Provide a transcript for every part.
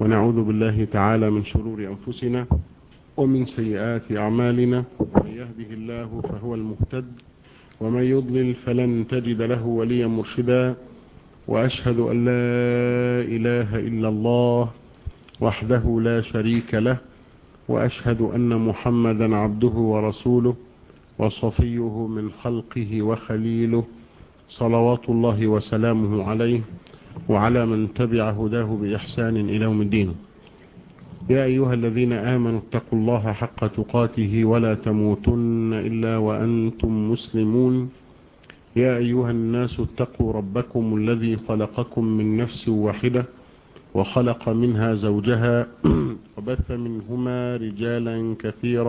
ونعوذ بالله تعالى من شرور أنفسنا ومن سيئات أعمالنا من يهده الله فهو المهتد ومن يضلل فلن تجد له وليا مرشدا وأشهد أن لا إله إلا الله وحده لا شريك له وأشهد أن محمدا عبده ورسوله وصفيه من خلقه وخليله صلوات الله وسلامه عليه وعلى من تبع هداه بإحسان إلى يوم الدين يا أيها الذين آمنوا اتقوا الله حق تقاته ولا تموتن إلا وأنتم مسلمون يا أيها الناس اتقوا ربكم الذي خلقكم من نفس واحدة وخلق منها زوجها وبث منهما رجالا كثيرا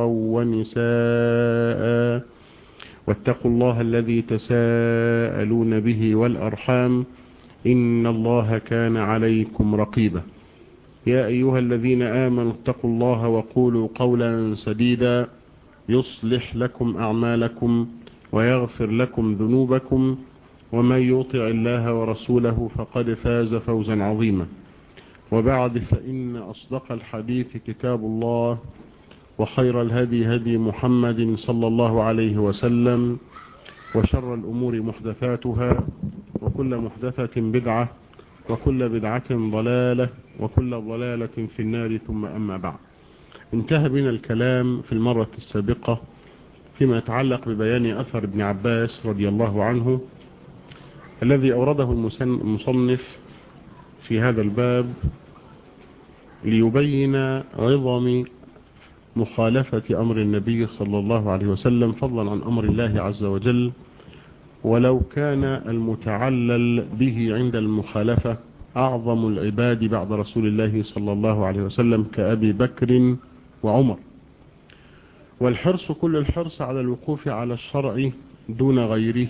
ونساء واتقوا الله الذي تساءلون به والأرحام إن الله كان عليكم رقيبا يا أيها الذين آمنوا اتقوا الله وقولوا قولا سديدا يصلح لكم أعمالكم ويغفر لكم ذنوبكم ومن يطع الله ورسوله فقد فاز فوزا عظيما وبعد فإن أصدق الحديث كتاب الله وخير الهدي هدي محمد صلى الله عليه وسلم وشر الأمور محدثاتها وكل محدثة بدعة وكل بدعة ضلالة وكل ضلالة في النار ثم أما بعد انتهى بنا الكلام في المرة السابقة فيما يتعلق ببيان أثر ابن عباس رضي الله عنه الذي أورده المصنف في هذا الباب ليبين عظم مخالفة أمر النبي صلى الله عليه وسلم فضلا عن أمر الله عز وجل ولو كان المتعلل به عند المخالفة أعظم العباد بعد رسول الله صلى الله عليه وسلم كأبي بكر وعمر والحرص كل الحرص على الوقوف على الشرع دون غيره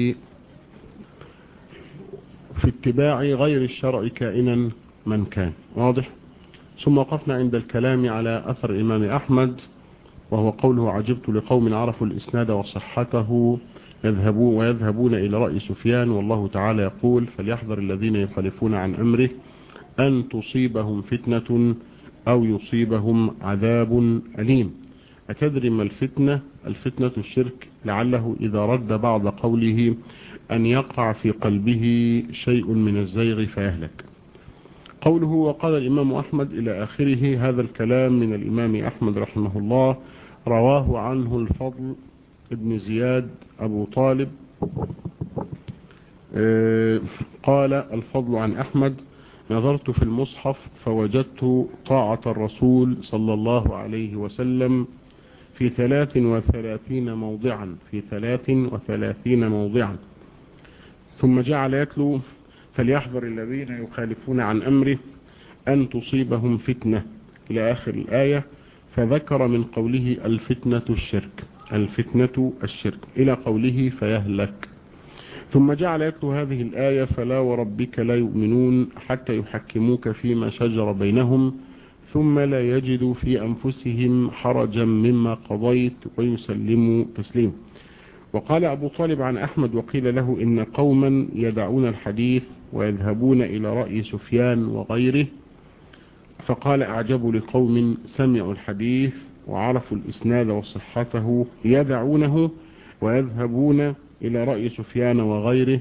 في اتباع غير الشرع كائنا من كان واضح ثم وقفنا عند الكلام على أثر الإمام أحمد وهو قوله عجبت لقوم عرفوا الإسناد وصحته يذهبون ويذهبون إلى رأي سفيان والله تعالى يقول فليحذر الذين يخالفون عن أمره أن تصيبهم فتنة أو يصيبهم عذاب أليم أتدري ما الفتنة الفتنة الشرك لعله إذا رد بعض قوله أن يقع في قلبه شيء من الزيغ فيهلك قوله وقال الإمام أحمد إلى آخره هذا الكلام من الإمام أحمد رحمه الله رواه عنه الفضل ابن زياد أبو طالب قال الفضل عن أحمد نظرت في المصحف فوجدت طاعة الرسول صلى الله عليه وسلم في ثلاث وثلاثين موضعا في ثلاث وثلاثين موضعا ثم جعل يتلو فليحذر الذين يخالفون عن أمره أن تصيبهم فتنة إلى آخر الآية فذكر من قوله الفتنة الشرك الفتنة الشرك إلى قوله فيهلك ثم جعل يتلو هذه الآية فلا وربك لا يؤمنون حتى يحكموك فيما شجر بينهم ثم لا يجدوا في أنفسهم حرجا مما قضيت ويسلموا تسليم وقال أبو طالب عن أحمد وقيل له إن قوما يدعون الحديث ويذهبون إلى رأي سفيان وغيره فقال أعجب لقوم سمعوا الحديث وعرفوا الإسناد وصحته يدعونه ويذهبون إلى رأي سفيان وغيره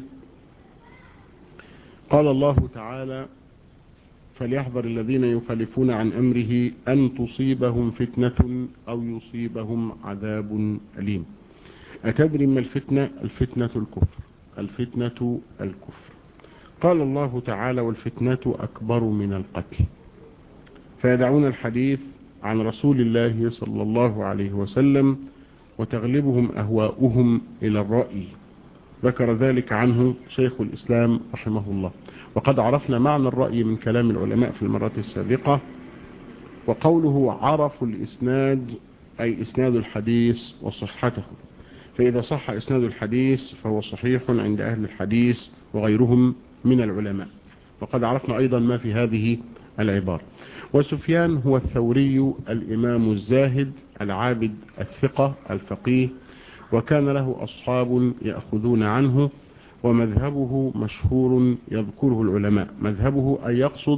قال الله تعالى فليحذر الذين يخالفون عن أمره أن تصيبهم فتنة أو يصيبهم عذاب أليم أتدري ما الفتنة الفتنة الكفر الفتنة الكفر قال الله تعالى والفتنة أكبر من القتل فيدعون الحديث عن رسول الله صلى الله عليه وسلم وتغلبهم أهواؤهم إلى الرأي ذكر ذلك عنه شيخ الإسلام رحمه الله وقد عرفنا معنى الرأي من كلام العلماء في المرات السابقة وقوله عرفوا الإسناد أي إسناد الحديث وصحته فإذا صح إسناد الحديث فهو صحيح عند أهل الحديث وغيرهم من العلماء وقد عرفنا أيضا ما في هذه العبارة وسفيان هو الثوري الإمام الزاهد العابد الثقة الفقيه وكان له أصحاب يأخذون عنه ومذهبه مشهور يذكره العلماء مذهبه أن يقصد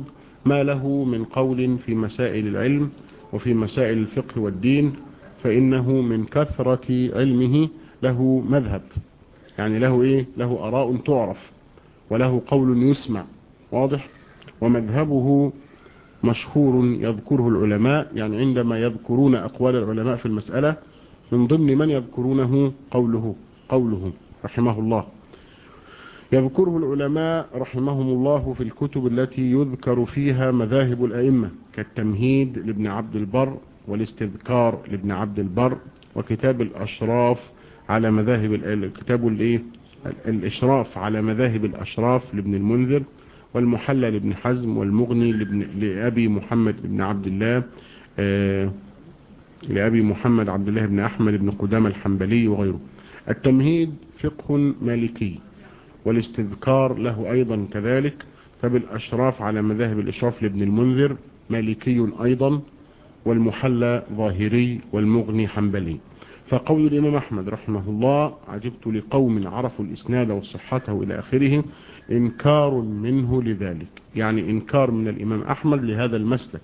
ما له من قول في مسائل العلم وفي مسائل الفقه والدين فإنه من كثرة علمه له مذهب يعني له إيه له أراء تعرف وله قول يسمع واضح ومذهبه مشهور يذكره العلماء يعني عندما يذكرون أقوال العلماء في المسألة من ضمن من يذكرونه قوله قوله رحمه الله يذكره العلماء رحمهم الله في الكتب التي يذكر فيها مذاهب الأئمة كالتمهيد لابن عبد البر والاستذكار لابن عبد البر وكتاب الأشراف على مذاهب الكتاب الايه الإشراف على مذاهب الأشراف لابن المنذر والمحلى لابن حزم والمغني لابن لأبي محمد بن عبد الله آه لأبي محمد عبد الله بن أحمد بن قدام الحنبلي وغيره التمهيد فقه مالكي والاستذكار له أيضا كذلك فبالأشراف على مذاهب الإشراف لابن المنذر مالكي أيضا والمحلى ظاهري والمغني حنبلي فقول الإمام أحمد رحمه الله عجبت لقوم عرفوا الإسناد وصحته إلى آخره إنكار منه لذلك يعني إنكار من الإمام أحمد لهذا المسلك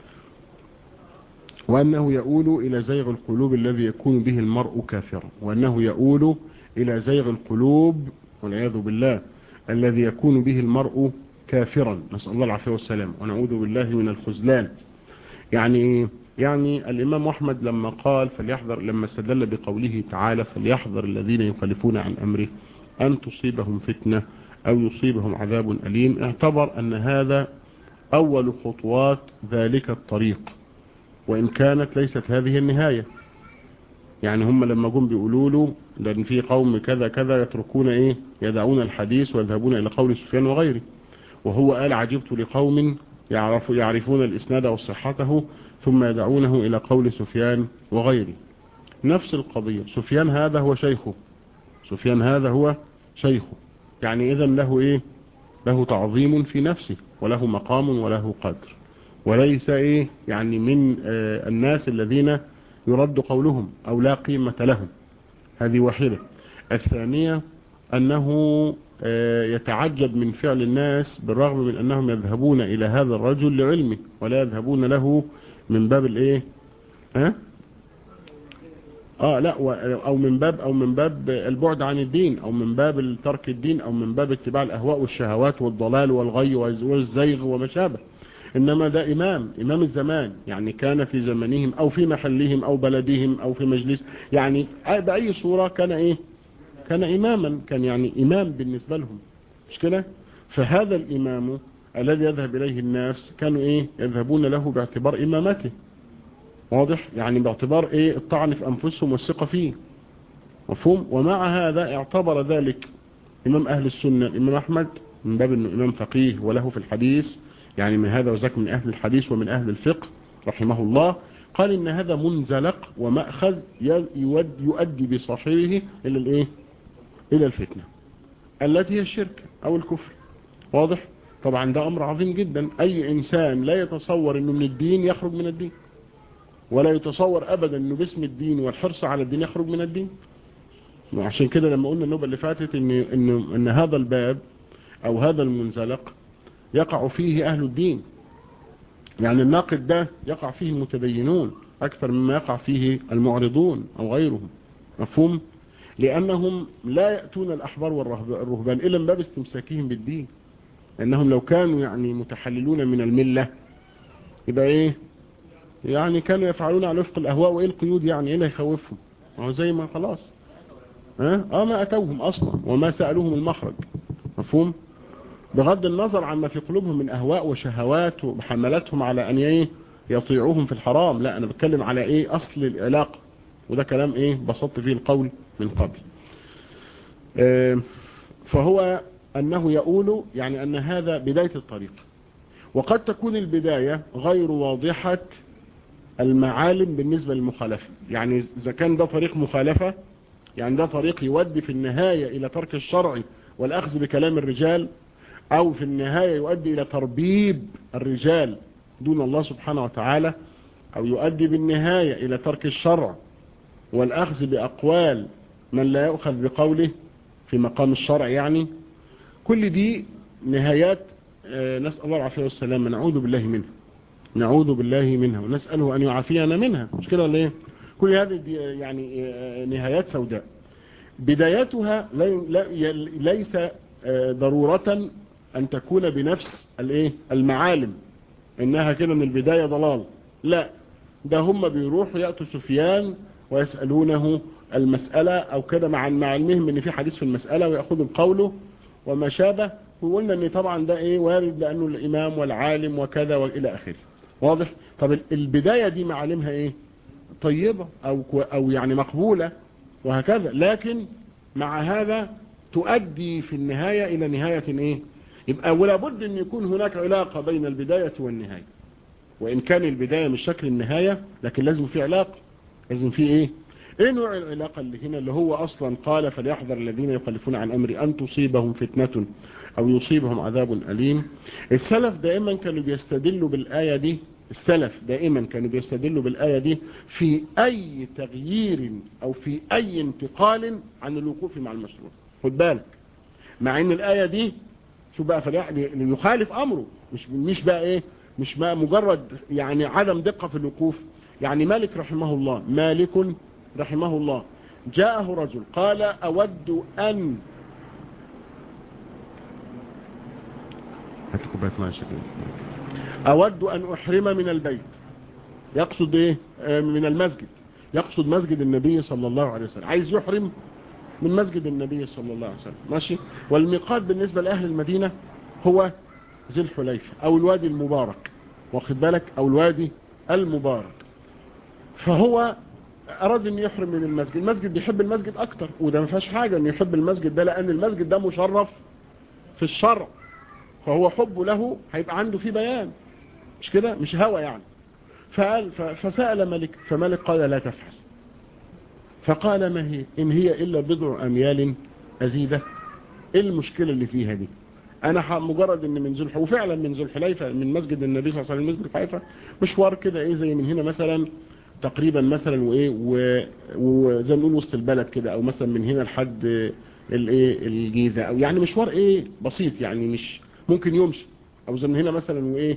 وأنه يؤول إلى زيغ القلوب الذي يكون به المرء كافرا وأنه يؤول إلى زيغ القلوب والعياذ بالله الذي يكون به المرء كافرا نسأل الله العافية والسلام ونعوذ بالله من الخزلان يعني يعني الإمام أحمد لما قال فليحذر لما استدل بقوله تعالى فليحذر الذين يخالفون عن أمره أن تصيبهم فتنة أو يصيبهم عذاب أليم اعتبر أن هذا أول خطوات ذلك الطريق وإن كانت ليست هذه النهاية يعني هم لما جم بيقولوا له لأن في قوم كذا كذا يتركون إيه يدعون الحديث ويذهبون إلى قول سفيان وغيره وهو قال عجبت لقوم يعرف يعرفون الإسناد وصحته ثم يدعونه إلى قول سفيان وغيره نفس القضية سفيان هذا هو شيخه سفيان هذا هو شيخه يعني إذا له إيه له تعظيم في نفسه وله مقام وله قدر وليس إيه يعني من آه الناس الذين يرد قولهم أو لا قيمة لهم هذه واحدة الثانية أنه آه يتعجب من فعل الناس بالرغم من أنهم يذهبون إلى هذا الرجل لعلمه ولا يذهبون له من باب الايه ها اه لا او من باب او من باب البعد عن الدين او من باب ترك الدين او من باب اتباع الاهواء والشهوات والضلال والغي والزيغ وما شابه انما ده امام امام الزمان يعني كان في زمنهم او في محلهم او بلدهم او في مجلس يعني باي صورة كان ايه كان اماما كان يعني امام بالنسبة لهم مش كده فهذا الامام الذي يذهب إليه الناس كانوا إيه يذهبون له باعتبار إمامته واضح يعني باعتبار إيه الطعن في أنفسهم والثقة فيه مفهوم ومع هذا اعتبر ذلك إمام أهل السنة الإمام أحمد من باب أنه إمام فقيه وله في الحديث يعني من هذا وذاك من أهل الحديث ومن أهل الفقه رحمه الله قال إن هذا منزلق ومأخذ يؤدي بصاحبه إلى الإيه إلى الفتنة التي هي الشرك أو الكفر واضح طبعا ده أمر عظيم جدا أي إنسان لا يتصور أنه من الدين يخرج من الدين ولا يتصور أبدا أنه باسم الدين والحرص على الدين يخرج من الدين وعشان كده لما قلنا النوبة اللي فاتت إن, إن, إن هذا الباب أو هذا المنزلق يقع فيه أهل الدين يعني الناقد ده يقع فيه المتدينون أكثر مما يقع فيه المعرضون أو غيرهم مفهوم لأنهم لا يأتون الأحبار والرهبان إلا من باب استمساكهم بالدين لأنهم لو كانوا يعني متحللون من الملة يبقى إيه يعني كانوا يفعلون على وفق الأهواء وإيه القيود يعني إيه اللي يخوفهم هو زي ما خلاص ها اه ما أتوهم أصلا وما سألوهم المخرج مفهوم بغض النظر عن ما في قلوبهم من أهواء وشهوات وحملتهم على أن إيه يطيعوهم في الحرام لا أنا بتكلم على إيه أصل العلاقة وده كلام إيه بسطت فيه القول من قبل آه فهو أنه يقول يعني أن هذا بداية الطريق وقد تكون البداية غير واضحة المعالم بالنسبة للمخالفة يعني إذا كان ده طريق مخالفة يعني ده طريق يودي في النهاية إلى ترك الشرع والأخذ بكلام الرجال أو في النهاية يؤدي إلى تربيب الرجال دون الله سبحانه وتعالى أو يؤدي بالنهاية إلى ترك الشرع والأخذ بأقوال من لا يؤخذ بقوله في مقام الشرع يعني كل دي نهايات نسأل الله العافية والسلام نعوذ بالله منها نعوذ بالله منها ونسأله أن يعافينا منها مش كده ولا ايه كل هذه يعني نهايات سوداء بدايتها ليس ضرورة أن تكون بنفس الايه المعالم إنها كده من البداية ضلال لا ده هم بيروحوا يأتوا سفيان ويسألونه المسألة أو كده مع مع علمهم إن في حديث في المسألة ويأخذوا بقوله وما شابه وقلنا إن طبعا ده إيه وارد لأنه الإمام والعالم وكذا وإلى آخره واضح طب البداية دي معالمها إيه طيبة أو, أو يعني مقبولة وهكذا لكن مع هذا تؤدي في النهاية إلى نهاية إيه يبقى ولا بد أن يكون هناك علاقة بين البداية والنهاية وإن كان البداية مش شكل النهاية لكن لازم في علاقة لازم في إيه ايه نوع العلاقة اللي هنا اللي هو اصلا قال فليحذر الذين يخلفون عن امري ان تصيبهم فتنة او يصيبهم عذاب اليم السلف دائما كانوا بيستدلوا بالاية دي السلف دائما كانوا بيستدلوا بالاية دي في اي تغيير او في اي انتقال عن الوقوف مع المشروع خد بالك مع ان الاية دي شو بقى يخالف امره مش مش بقى ايه مش بقى مجرد يعني عدم دقة في الوقوف يعني مالك رحمه الله مالك رحمه الله جاءه رجل قال أود أن أود أن أحرم من البيت يقصد إيه من المسجد يقصد مسجد النبي صلى الله عليه وسلم عايز يحرم من مسجد النبي صلى الله عليه وسلم ماشي والميقات بالنسبة لأهل المدينة هو ذي الحليفة أو الوادي المبارك واخد بالك أو الوادي المبارك فهو أراد أن يحرم من المسجد المسجد بيحب المسجد أكتر وده ما فيهاش حاجة أن يحب المسجد ده لأن المسجد ده مشرف في الشرع فهو حبه له هيبقى عنده فيه بيان مش كده مش هوى يعني فقال فسأل ملك فملك قال لا تفعل فقال ما هي إن هي إلا بضع أميال أزيدة إيه المشكلة اللي فيها دي أنا مجرد إن من ذو وفعلا من ذو الحليفة من مسجد النبي صلى الله عليه وسلم مسجد الحليفة مشوار كده إيه زي من هنا مثلا تقريبا مثلا وايه وزي ما نقول وسط البلد كده او مثلا من هنا لحد الايه الجيزه او يعني مشوار ايه بسيط يعني مش ممكن يمشي او زي من هنا مثلا وايه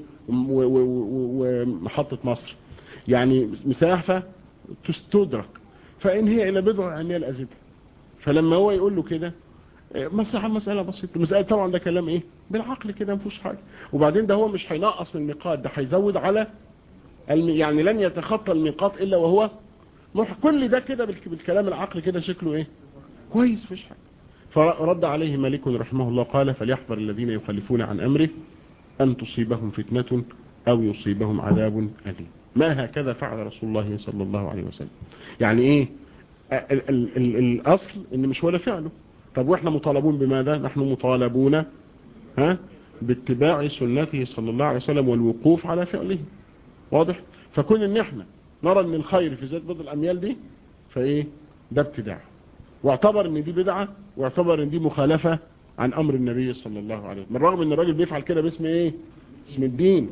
ومحطه مصر يعني مسافه تستدرك فان هي الى بضع اميال ازيد فلما هو يقول له كده مسألة مسألة بسيطة مسألة طبعا ده كلام ايه بالعقل كده مفيش حاجة وبعدين ده هو مش هينقص من الميقات ده هيزود على يعني لن يتخطى الميقات إلا وهو كل ده كده بالكلام العقل كده شكله ايه كويس فيش حاجة فرد عليه مالك رحمه الله قال فليحذر الذين يخلفون عن أمره أن تصيبهم فتنة أو يصيبهم عذاب أليم ما هكذا فعل رسول الله صلى الله عليه وسلم يعني ايه ال ال ال الأصل ان مش ولا فعله طب واحنا مطالبون بماذا نحن مطالبون ها باتباع سنته صلى الله عليه وسلم والوقوف على فعله واضح فكون ان احنا نرى ان الخير في زيادة بضع الاميال دي فايه ده ابتداع واعتبر ان دي بدعة واعتبر ان دي مخالفة عن امر النبي صلى الله عليه وسلم من رغم ان الراجل بيفعل كده باسم ايه اسم الدين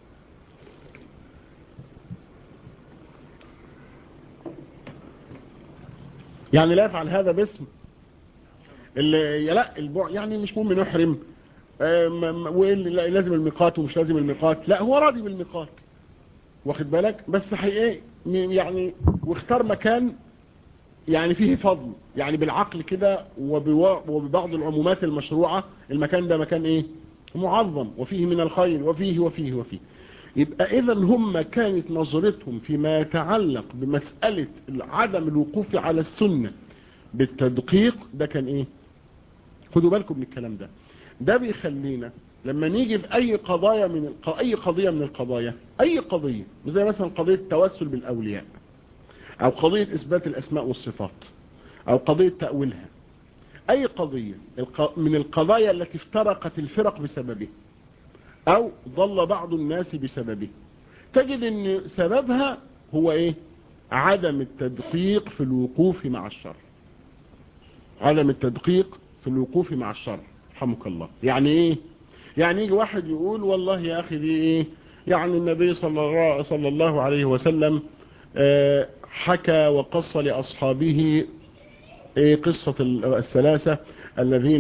يعني لا يفعل هذا باسم اللي لا البع يعني مش مهم نحرم لازم الميقات ومش لازم الميقات لا هو راضي بالميقات واخد بالك بس ايه يعني واختار مكان يعني فيه فضل يعني بالعقل كده وببعض العمومات المشروعة المكان ده مكان ايه معظم وفيه من الخير وفيه وفيه وفيه يبقى اذا هم كانت نظرتهم فيما يتعلق بمسألة عدم الوقوف على السنة بالتدقيق ده كان ايه خدوا بالكم من الكلام ده ده بيخلينا لما نيجي في اي قضايا من الق... اي قضية من القضايا اي قضية زي مثلا قضية التوسل بالاولياء او قضية اثبات الاسماء والصفات او قضية تأويلها اي قضية من القضايا التي افترقت الفرق بسببها او ضل بعض الناس بسببه تجد ان سببها هو ايه عدم التدقيق في الوقوف مع الشر عدم التدقيق في الوقوف مع الشر رحمك الله يعني ايه يعني يجي واحد يقول والله يا اخي دي ايه يعني النبي صلى صلى الله عليه وسلم حكى وقص لاصحابه ايه قصة الثلاثة الذين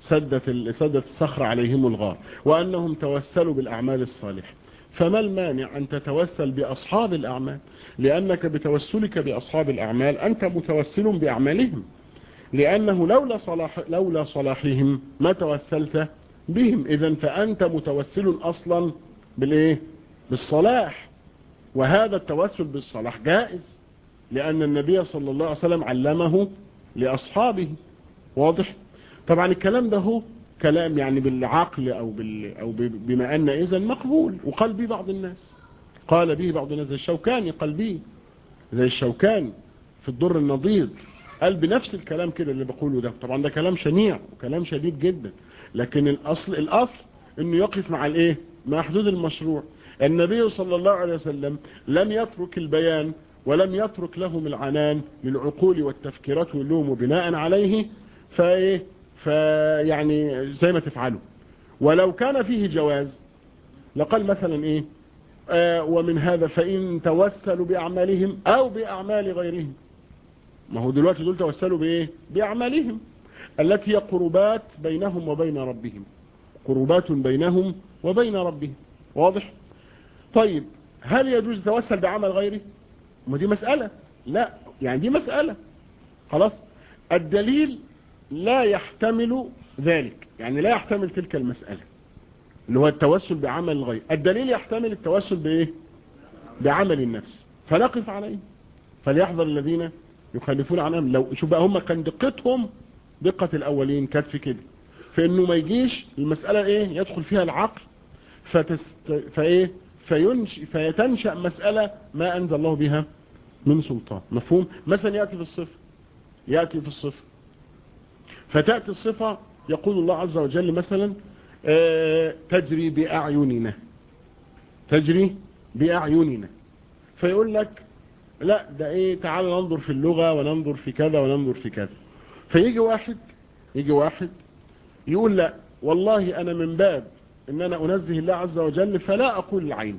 سدت ال- سدت الصخر عليهم الغار وأنهم توسلوا بالأعمال الصالحة فما المانع أن تتوسل بأصحاب الأعمال لأنك بتوسلك بأصحاب الأعمال أنت متوسل بأعمالهم لأنه لولا, صلاح لولا صلاحهم ما توسلت بهم إذا فأنت متوسل أصلا بالإيه؟ بالصلاح وهذا التوسل بالصلاح جائز لأن النبي صلى الله عليه وسلم علمه لأصحابه واضح طبعا الكلام ده هو كلام يعني بالعقل أو, بال أو ب- بما أن إذن مقبول وقال به بعض الناس قال به بعض الناس زي الشوكاني قال به زي الشوكاني في الضر النضيد قال بنفس الكلام كده اللي بقوله ده طبعا ده كلام شنيع وكلام شديد جدا لكن الأصل الأصل انه يقف مع الايه مع حدود المشروع النبي صلى الله عليه وسلم لم يترك البيان ولم يترك لهم العنان للعقول والتفكيرات واللوم بناء عليه فايه فيعني زي ما تفعلوا ولو كان فيه جواز لقال مثلا ايه آه ومن هذا فإن توسلوا بأعمالهم أو بأعمال غيرهم ما هو دلوقتي دول توسلوا بإيه بأعمالهم التي هي قربات بينهم وبين ربهم قربات بينهم وبين ربهم واضح طيب هل يجوز التوسل بعمل غيره ما دي مسألة لا يعني دي مسألة خلاص الدليل لا يحتمل ذلك يعني لا يحتمل تلك المسألة اللي هو التوسل بعمل الغير الدليل يحتمل التوسل بايه بعمل النفس فنقف عليه فليحذر الذين يخالفون عن امر لو شوف بقى هم كان دقتهم دقة الاولين كانت في كده فانه ما يجيش المسألة ايه يدخل فيها العقل فتست... فايه فينش... فيتنشأ مسألة ما انزل الله بها من سلطان مفهوم مثلا يأتي في الصفة يأتي في الصفة فتأتي الصفة يقول الله عز وجل مثلا آه تجري بأعيننا تجري بأعيننا فيقول لك لا ده ايه تعال ننظر في اللغة وننظر في كذا وننظر في كذا فيجي واحد يجي واحد يقول لا والله انا من باب ان انا انزه الله عز وجل فلا اقول العين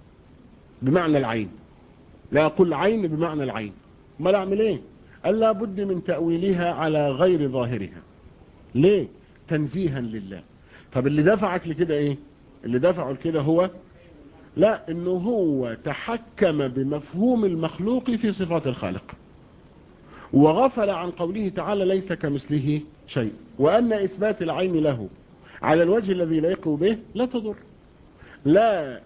بمعنى العين لا اقول العين بمعنى العين ما اعمل ايه قال لابد من تأويلها على غير ظاهرها ليه تنزيها لله طب اللي دفعك لكده ايه اللي دفعه لكده هو لا انه هو تحكم بمفهوم المخلوق في صفات الخالق وغفل عن قوله تعالى ليس كمثله شيء وان اثبات العين له على الوجه الذي يليق به لا تضر لا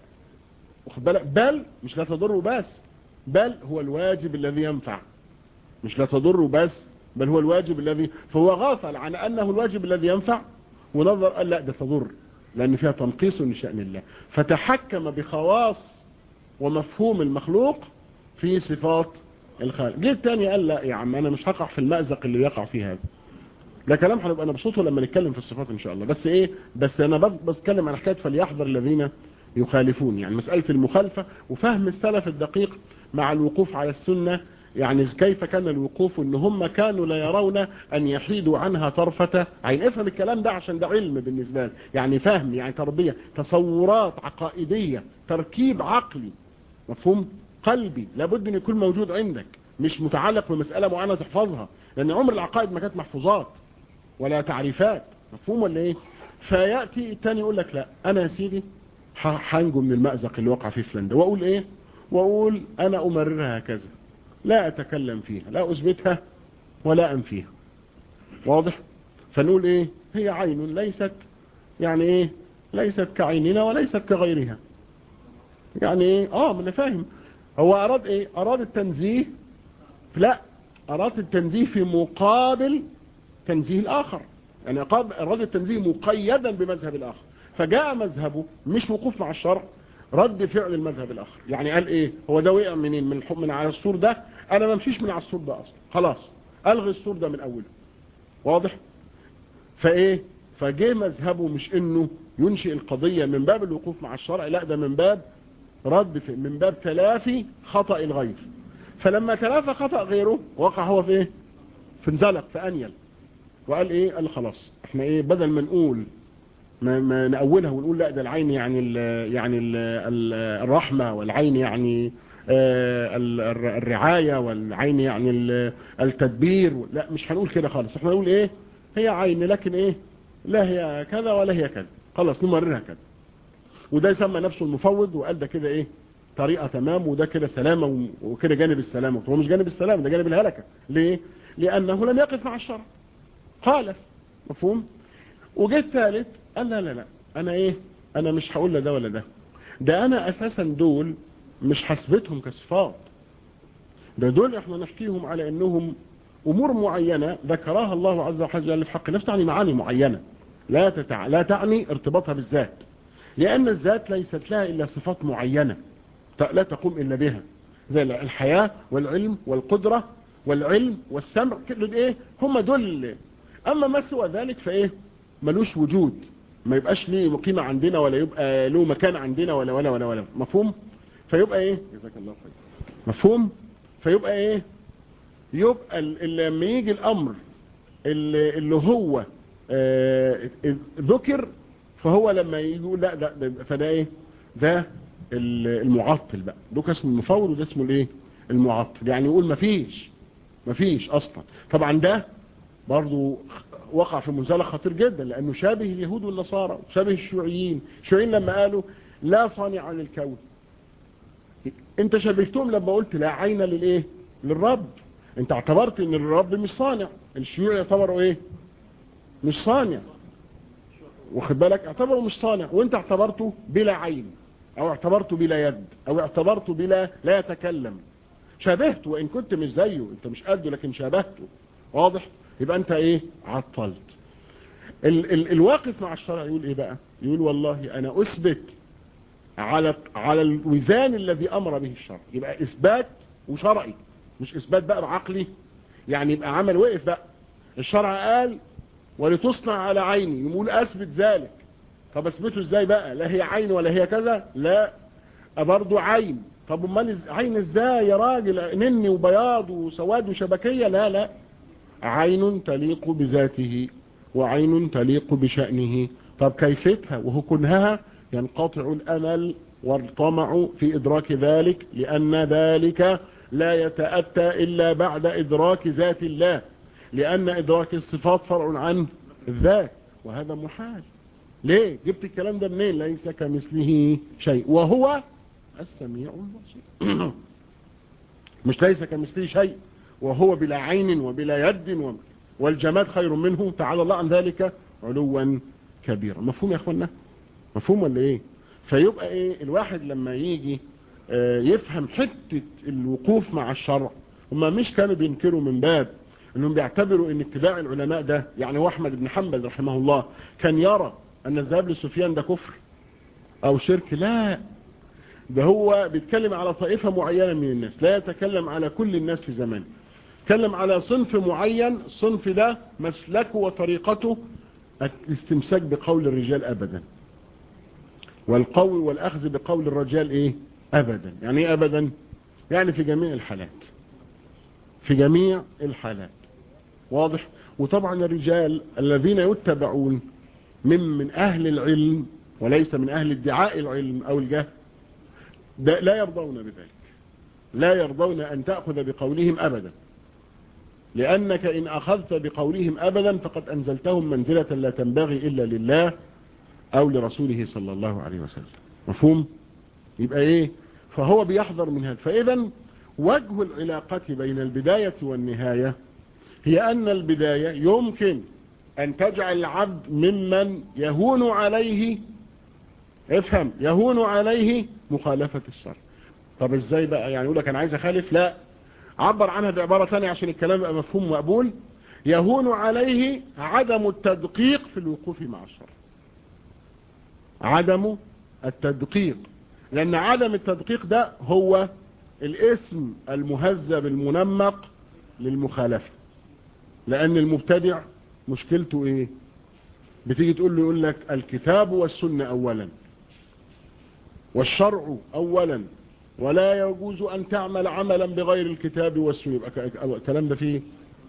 بل مش لا تضر بس بل هو الواجب الذي ينفع مش لا تضر بس بل هو الواجب الذي فهو غافل عن أنه الواجب الذي ينفع ونظر قال لا ده تضر لأن فيها تنقيص لشأن الله فتحكم بخواص ومفهوم المخلوق في صفات الخالق جه الثاني قال لا يا عم أنا مش هقع في المأزق اللي يقع فيه هذا ده كلام هنبقى نبسطه لما نتكلم في الصفات إن شاء الله بس إيه بس أنا بتكلم عن حكاية فليحذر الذين يخالفون يعني مسألة المخالفة وفهم السلف الدقيق مع الوقوف على السنة يعني كيف كان الوقوف ان هم كانوا لا يرون ان يحيدوا عنها طرفة عين افهم الكلام ده عشان ده علم بالنسبة لي يعني فهم يعني تربية تصورات عقائدية تركيب عقلي مفهوم قلبي لابد ان يكون موجود عندك مش متعلق بمسألة معينة تحفظها لان عمر العقائد ما كانت محفوظات ولا تعريفات مفهوم ولا ايه فيأتي التاني يقول لك لا انا يا سيدي هنجو من المأزق اللي وقع فيه فلان ده واقول ايه واقول انا امررها هكذا لا أتكلم فيها لا أثبتها ولا أنفيها واضح فنقول إيه هي عين ليست يعني إيه ليست كعيننا وليست كغيرها يعني إيه آه من فاهم هو أراد إيه أراد التنزيه لا أراد التنزيه في مقابل تنزيه الآخر يعني أراد التنزيه مقيدا بمذهب الآخر فجاء مذهبه مش وقوف مع الشرع رد فعل المذهب الاخر يعني قال ايه هو ده وقع منين من الحب من على السور ده انا ما امشيش من على السور ده اصلا خلاص الغي السور ده من اوله واضح فايه فجه مذهبه مش انه ينشئ القضية من باب الوقوف مع الشرع لا ده من باب رد في من باب تلافي خطأ الغير فلما تلافى خطأ غيره وقع هو في ايه في انزلق في انيل وقال ايه قال خلاص احنا ايه بدل ما نقول ما, ما نأولها ونقول لا ده العين يعني ال يعني ال ال الرحمة والعين يعني الرعاية والعين يعني التدبير لا مش هنقول كده خالص احنا نقول ايه هي عين لكن ايه لا هي كذا ولا هي كذا خلاص نمررها كذا وده يسمى نفسه المفوض وقال ده كده ايه طريقة تمام وده كده سلامة وكده جانب السلامة هو مش جانب السلامة ده جانب الهلكة ليه لأنه لم يقف مع الشرع خالف مفهوم وجه الثالث قال لا لا لا أنا إيه أنا مش هقول لا ده ولا ده ده أنا أساسا دول مش حسبتهم كصفات ده دول احنا نحكيهم على انهم امور معينة ذكرها الله عز وجل في حق نفسه تعني معاني معينة لا تتع... لا تعني ارتباطها بالذات لان الذات ليست لها الا صفات معينة لا تقوم الا بها زي الحياة والعلم والقدرة والعلم والسمع كل ايه هم دول اما ما سوى ذلك فايه ملوش وجود ما يبقاش ليه قيمة عندنا ولا يبقى له مكان عندنا ولا ولا ولا ولا مفهوم فيبقى ايه جزاك الله خير مفهوم فيبقى ايه يبقى لما يجي الامر اللي, اللي هو آه ذكر فهو لما يقول لا ده, ده فده ايه ده المعطل بقى ده اسمه المفوض وده اسمه الايه المعطل يعني يقول مفيش مفيش اصلا طبعا ده برضو وقع في منزلة خطير جدا لانه شابه اليهود والنصارى شابه الشيوعيين الشيوعيين لما قالوا لا صانع للكون انت شبهتهم لما قلت لا عين للايه للرب انت اعتبرت ان الرب مش صانع الشيوع يعتبروا ايه مش صانع واخد بالك اعتبره مش صانع وانت اعتبرته بلا عين او اعتبرته بلا يد او اعتبرته بلا لا يتكلم شابهته وان كنت مش زيه انت مش قده لكن شابهته واضح يبقى انت ايه عطلت ال ال الواقف مع الشرع يقول ايه بقى يقول والله انا اثبت على على الوزان الذي امر به الشرع يبقى اثبات وشرعي مش اثبات بقى عقلي يعني يبقى عمل وقف بقى الشرع قال ولتصنع على عيني يقول اثبت ذلك طب اثبته ازاي بقى لا هي عين ولا هي كذا لا برضه عين طب امال عين ازاي يا راجل نني وبياض وسواد وشبكيه لا لا عين تليق بذاته وعين تليق بشأنه طب كيفتها وهو كنهها ينقطع الأمل والطمع في إدراك ذلك لأن ذلك لا يتأتى إلا بعد إدراك ذات الله لأن إدراك الصفات فرع عن الذات وهذا محال ليه جبت الكلام ده منين ليس كمثله شيء وهو السميع البصير مش ليس كمثله شيء وهو بلا عين وبلا يد والجماد خير منه تعالى الله عن ذلك علوا كبيرا مفهوم يا اخوانا مفهوم ولا ايه فيبقى ايه الواحد لما يجي اه يفهم حتة الوقوف مع الشرع هما مش كانوا بينكروا من باب انهم بيعتبروا ان اتباع العلماء ده يعني هو احمد بن حنبل رحمه الله كان يرى ان الذهاب لسفيان ده كفر او شرك لا ده هو بيتكلم على طائفة معينة من الناس لا يتكلم على كل الناس في زمانه يتكلم على صنف معين الصنف ده مسلكه وطريقته الاستمساك بقول الرجال ابدا والقول والاخذ بقول الرجال ايه ابدا يعني ايه ابدا يعني في جميع الحالات في جميع الحالات واضح وطبعا الرجال الذين يتبعون من من اهل العلم وليس من اهل ادعاء العلم او الجهل لا يرضون بذلك لا يرضون ان تأخذ بقولهم ابدا لأنك إن أخذت بقولهم أبدا فقد أنزلتهم منزلة لا تنبغي إلا لله أو لرسوله صلى الله عليه وسلم مفهوم يبقى إيه فهو بيحذر من هذا فإذا وجه العلاقة بين البداية والنهاية هي أن البداية يمكن أن تجعل العبد ممن يهون عليه افهم يهون عليه مخالفة الشرع طب ازاي بقى يعني يقول لك انا عايز اخالف لا عبر عنها بعبارة ثانية عشان الكلام يبقى مفهوم مقبول يهون عليه عدم التدقيق في الوقوف مع الشرع عدم التدقيق لأن عدم التدقيق ده هو الاسم المهذب المنمق للمخالفة لأن المبتدع مشكلته ايه بتيجي تقول له يقول لك الكتاب والسنة أولا والشرع أولا ولا يجوز أن تعمل عملا بغير الكتاب والسنة يبقى الكلام ده فيه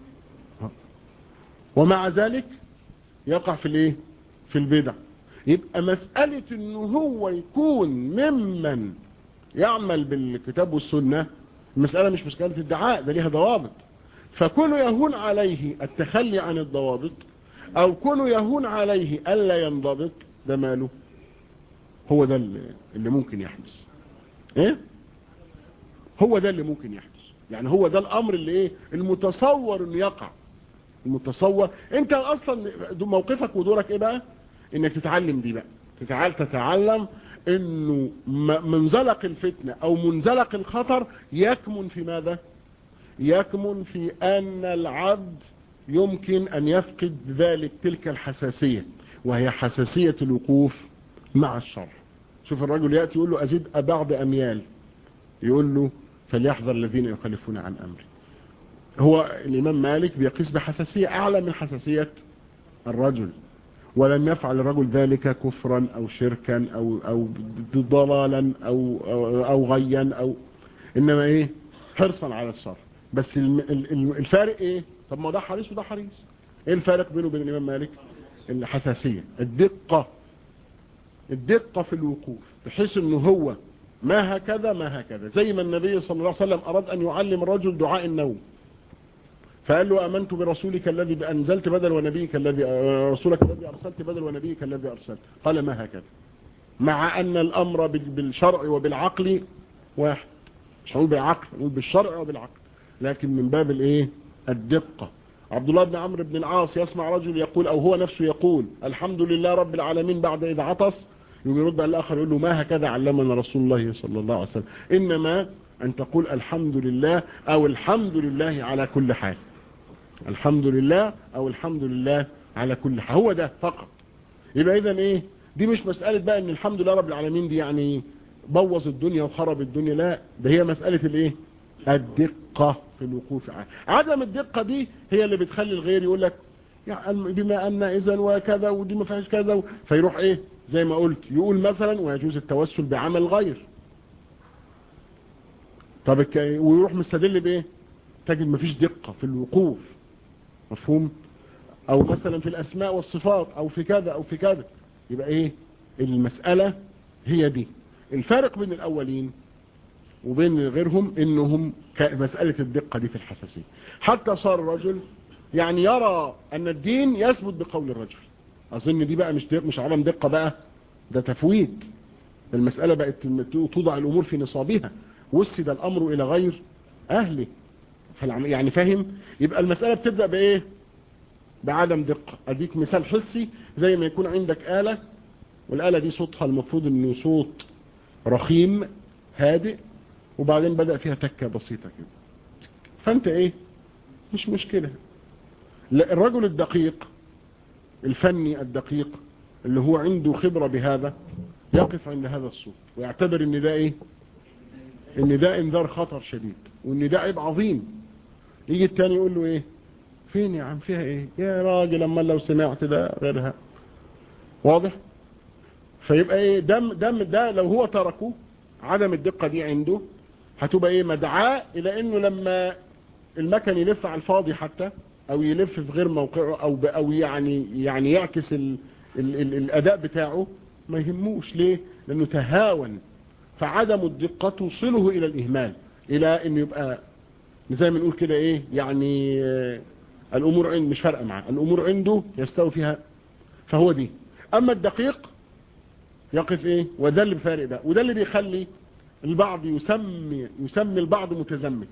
ومع ذلك يقع في الايه في البدع يبقى مسألة انه هو يكون ممن يعمل بالكتاب والسنة المسألة مش مسألة ادعاء ده ليها ضوابط فكونه يهون عليه التخلي عن الضوابط او كونه يهون عليه الا ينضبط ده ماله هو ده اللي ممكن يحدث ايه هو ده اللي ممكن يحدث يعني هو ده الامر اللي ايه المتصور انه يقع المتصور انت اصلا موقفك ودورك ايه بقى انك تتعلم دي بقى تتعال تتعلم انه منزلق الفتنة او منزلق الخطر يكمن في ماذا يكمن في ان العبد يمكن ان يفقد ذلك تلك الحساسية وهي حساسية الوقوف مع الشر شوف الرجل يأتي يقول له ازيد بعض اميال يقول له فليحذر الذين يخالفون عن امري هو الامام مالك بيقيس بحساسية اعلى من حساسية الرجل ولم يفعل الرجل ذلك كفرا او شركا او او ضلالا او او, أو غيا او انما ايه حرصا على الشر بس الفارق ايه طب ما ده حريص وده حريص ايه الفارق بينه وبين الامام مالك الحساسية الدقة الدقة في الوقوف بحيث انه هو ما هكذا ما هكذا زي ما النبي صلى الله عليه وسلم اراد ان يعلم الرجل دعاء النوم فقال له امنت برسولك الذي انزلت بدل ونبيك الذي رسولك الذي ارسلت بدل ونبيك الذي ارسلت قال ما هكذا مع ان الامر بالشرع وبالعقل واحد مش هنقول بالعقل نقول بالشرع وبالعقل لكن من باب الايه الدقة عبد الله بن عمرو بن العاص يسمع رجل يقول او هو نفسه يقول الحمد لله رب العالمين بعد اذا عطس يقول يرد على الاخر يقول له ما هكذا علمنا رسول الله صلى الله عليه وسلم انما ان تقول الحمد لله او الحمد لله على كل حال الحمد لله او الحمد لله على كل حال هو ده فقط يبقى اذا ايه دي مش مسألة بقى ان الحمد لله رب العالمين دي يعني بوظ الدنيا وخرب الدنيا لا ده هي مسألة الايه الدقة في الوقوف عدم الدقة دي هي اللي بتخلي الغير يقول لك يعني بما ان اذا وكذا ودي ما فيهاش كذا فيروح ايه زي ما قلت يقول مثلا ويجوز التوسل بعمل غير طب ويروح مستدل بايه تجد مفيش دقة في الوقوف مفهوم او مثلا في الاسماء والصفات او في كذا او في كذا يبقى ايه المسألة هي دي الفارق بين الاولين وبين غيرهم انهم مسألة الدقة دي في الحساسية حتى صار الرجل يعني يرى ان الدين يثبت بقول الرجل اظن دي بقى مش دق مش عدم دقة بقى ده تفويت المسألة بقت توضع الامور في نصابها وسد الامر الى غير اهله يعني فاهم يبقى المسألة بتبدأ بايه بعدم دقة اديك مثال حسي زي ما يكون عندك آلة والآلة دي صوتها المفروض انه صوت رخيم هادئ وبعدين بدأ فيها تكة بسيطة كده فانت ايه مش مشكلة لا الرجل الدقيق الفني الدقيق اللي هو عنده خبرة بهذا يقف عند هذا الصوت ويعتبر ان ده ايه ان ده انذار خطر شديد وان ده عيب عظيم يجي التاني يقول له ايه فين يا عم فيها ايه يا راجل اما لو سمعت ده غيرها واضح فيبقى ايه دم دم ده لو هو تركه عدم الدقة دي عنده هتبقى ايه مدعاة الى انه لما المكن يلف على الفاضي حتى او يلف في غير موقعه او او يعني يعني يعكس ال ال ال الاداء بتاعه ما يهموش ليه لانه تهاون فعدم الدقة توصله الى الاهمال الى انه يبقى زي ما نقول كده ايه يعني الامور عند مش فارقه معاه الامور عنده يستوي فيها فهو دي اما الدقيق يقف ايه وده اللي بفارق ده وده اللي بيخلي البعض يسمي يسمي البعض متزمت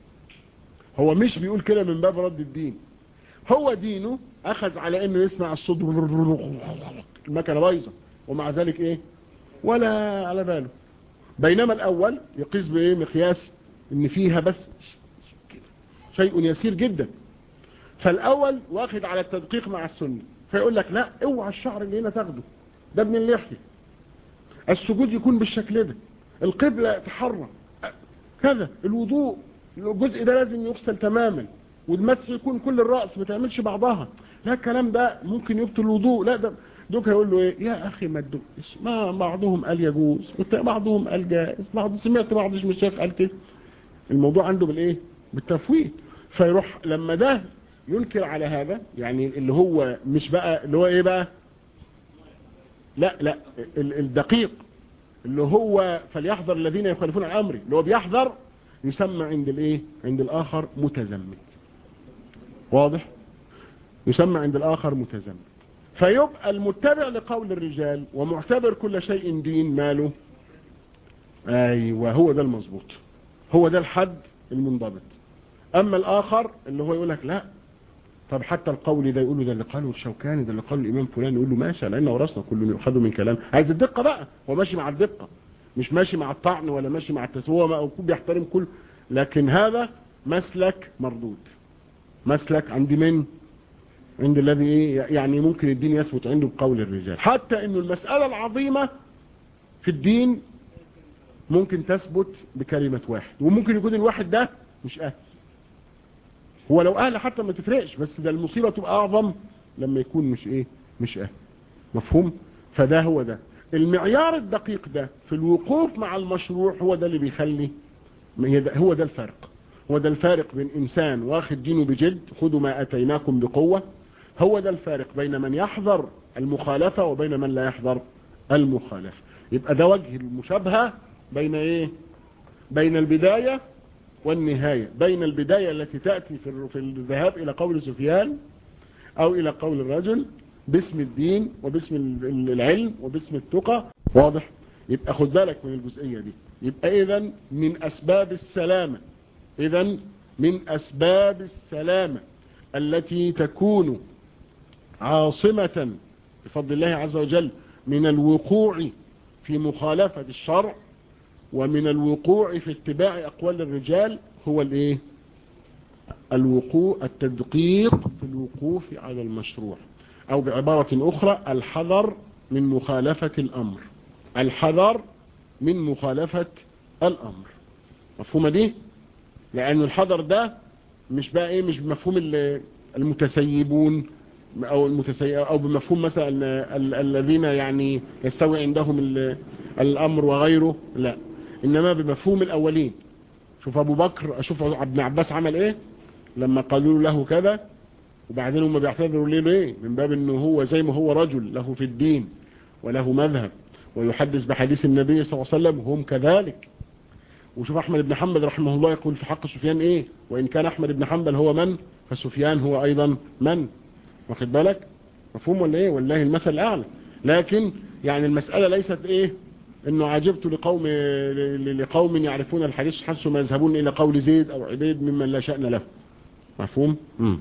هو مش بيقول كده من باب رد الدين هو دينه اخذ على انه يسمع الصوت المكنه بايظه ومع ذلك ايه ولا على باله بينما الاول يقيس بايه مقياس ان فيها بس شيء يسير جدا فالاول واخد على التدقيق مع السنه فيقول لك لا اوعى الشعر اللي هنا تاخده ده ابن اللحيه السجود يكون بالشكل ده القبلة تحرك كذا الوضوء الجزء ده لازم يغسل تماما والمسح يكون كل الرأس ما تعملش بعضها لا الكلام ده ممكن يبطل الوضوء لا ده دوك هيقول له ايه يا اخي ما تدقش ما بعضهم قال يجوز بعضهم قال جائز بعض سمعت بعض مش شايف قال كده الموضوع عنده بالايه بالتفويت فيروح لما ده ينكر على هذا يعني اللي هو مش بقى اللي هو ايه بقى لا لا الدقيق اللي هو فليحذر الذين يخالفون عن امري اللي هو بيحذر يسمى عند الايه عند الاخر متزمت واضح يسمى عند الآخر متزمت فيبقى المتبع لقول الرجال ومعتبر كل شيء دين ماله ايوه هو ده المظبوط هو ده الحد المنضبط اما الاخر اللي هو يقول لك لا طب حتى القول ده يقول له ده اللي قاله الشوكاني ده اللي قاله الامام فلان يقول له ماشي لان ورثنا كله يؤخذوا من كلام عايز الدقه بقى هو ماشي مع الدقه مش ماشي مع الطعن ولا ماشي مع التسويه هو بيحترم كل لكن هذا مسلك مردود مسلك عند من عند الذي ايه يعني ممكن الدين يثبت عنده بقول الرجال حتى انه المسألة العظيمة في الدين ممكن تثبت بكلمة واحد وممكن يكون الواحد ده مش اهل هو لو اهل حتى ما تفرقش بس ده المصيبة تبقى اعظم لما يكون مش ايه مش اهل مفهوم فده هو ده المعيار الدقيق ده في الوقوف مع المشروع هو ده اللي بيخلي هو ده الفرق هو ده الفارق بين إنسان واخد دينه بجد خذوا ما أتيناكم بقوة هو ده الفارق بين من يحذر المخالفة وبين من لا يحذر المخالفة يبقى ده وجه المشابهة بين ايه بين البداية والنهاية بين البداية التي تأتي في في الذهاب إلى قول سفيان أو إلى قول الرجل باسم الدين وباسم العلم وباسم التقى واضح يبقى خد بالك من الجزئية دي يبقى إذا من أسباب السلامة إذا من أسباب السلامة التي تكون عاصمة بفضل الله عز وجل من الوقوع في مخالفة الشرع ومن الوقوع في اتباع أقوال الرجال هو الايه الوقوع التدقيق في الوقوف على المشروع أو بعبارة أخرى الحذر من مخالفة الأمر الحذر من مخالفة الأمر مفهومة دي لأن الحذر ده مش بقى ايه مش بمفهوم المتسيبون او المتسيب او بمفهوم مثلا الذين يعني يستوي عندهم الامر وغيره لا انما بمفهوم الاولين شوف ابو بكر اشوف ابن عباس عمل ايه لما قالوا له كذا وبعدين هم بيعتذروا ليه ليه من باب انه هو زي ما هو رجل له في الدين وله مذهب ويحدث بحديث النبي صلى الله عليه وسلم هم كذلك وشوف احمد بن حنبل رحمه الله يقول في حق سفيان ايه وان كان احمد بن حنبل هو من فسفيان هو ايضا من واخد بالك مفهوم ولا ايه والله المثل الاعلى لكن يعني المسألة ليست ايه انه عجبت لقوم لقوم يعرفون الحديث حسوا ما يذهبون الى قول زيد او عبيد ممن لا شأن له مفهوم مم.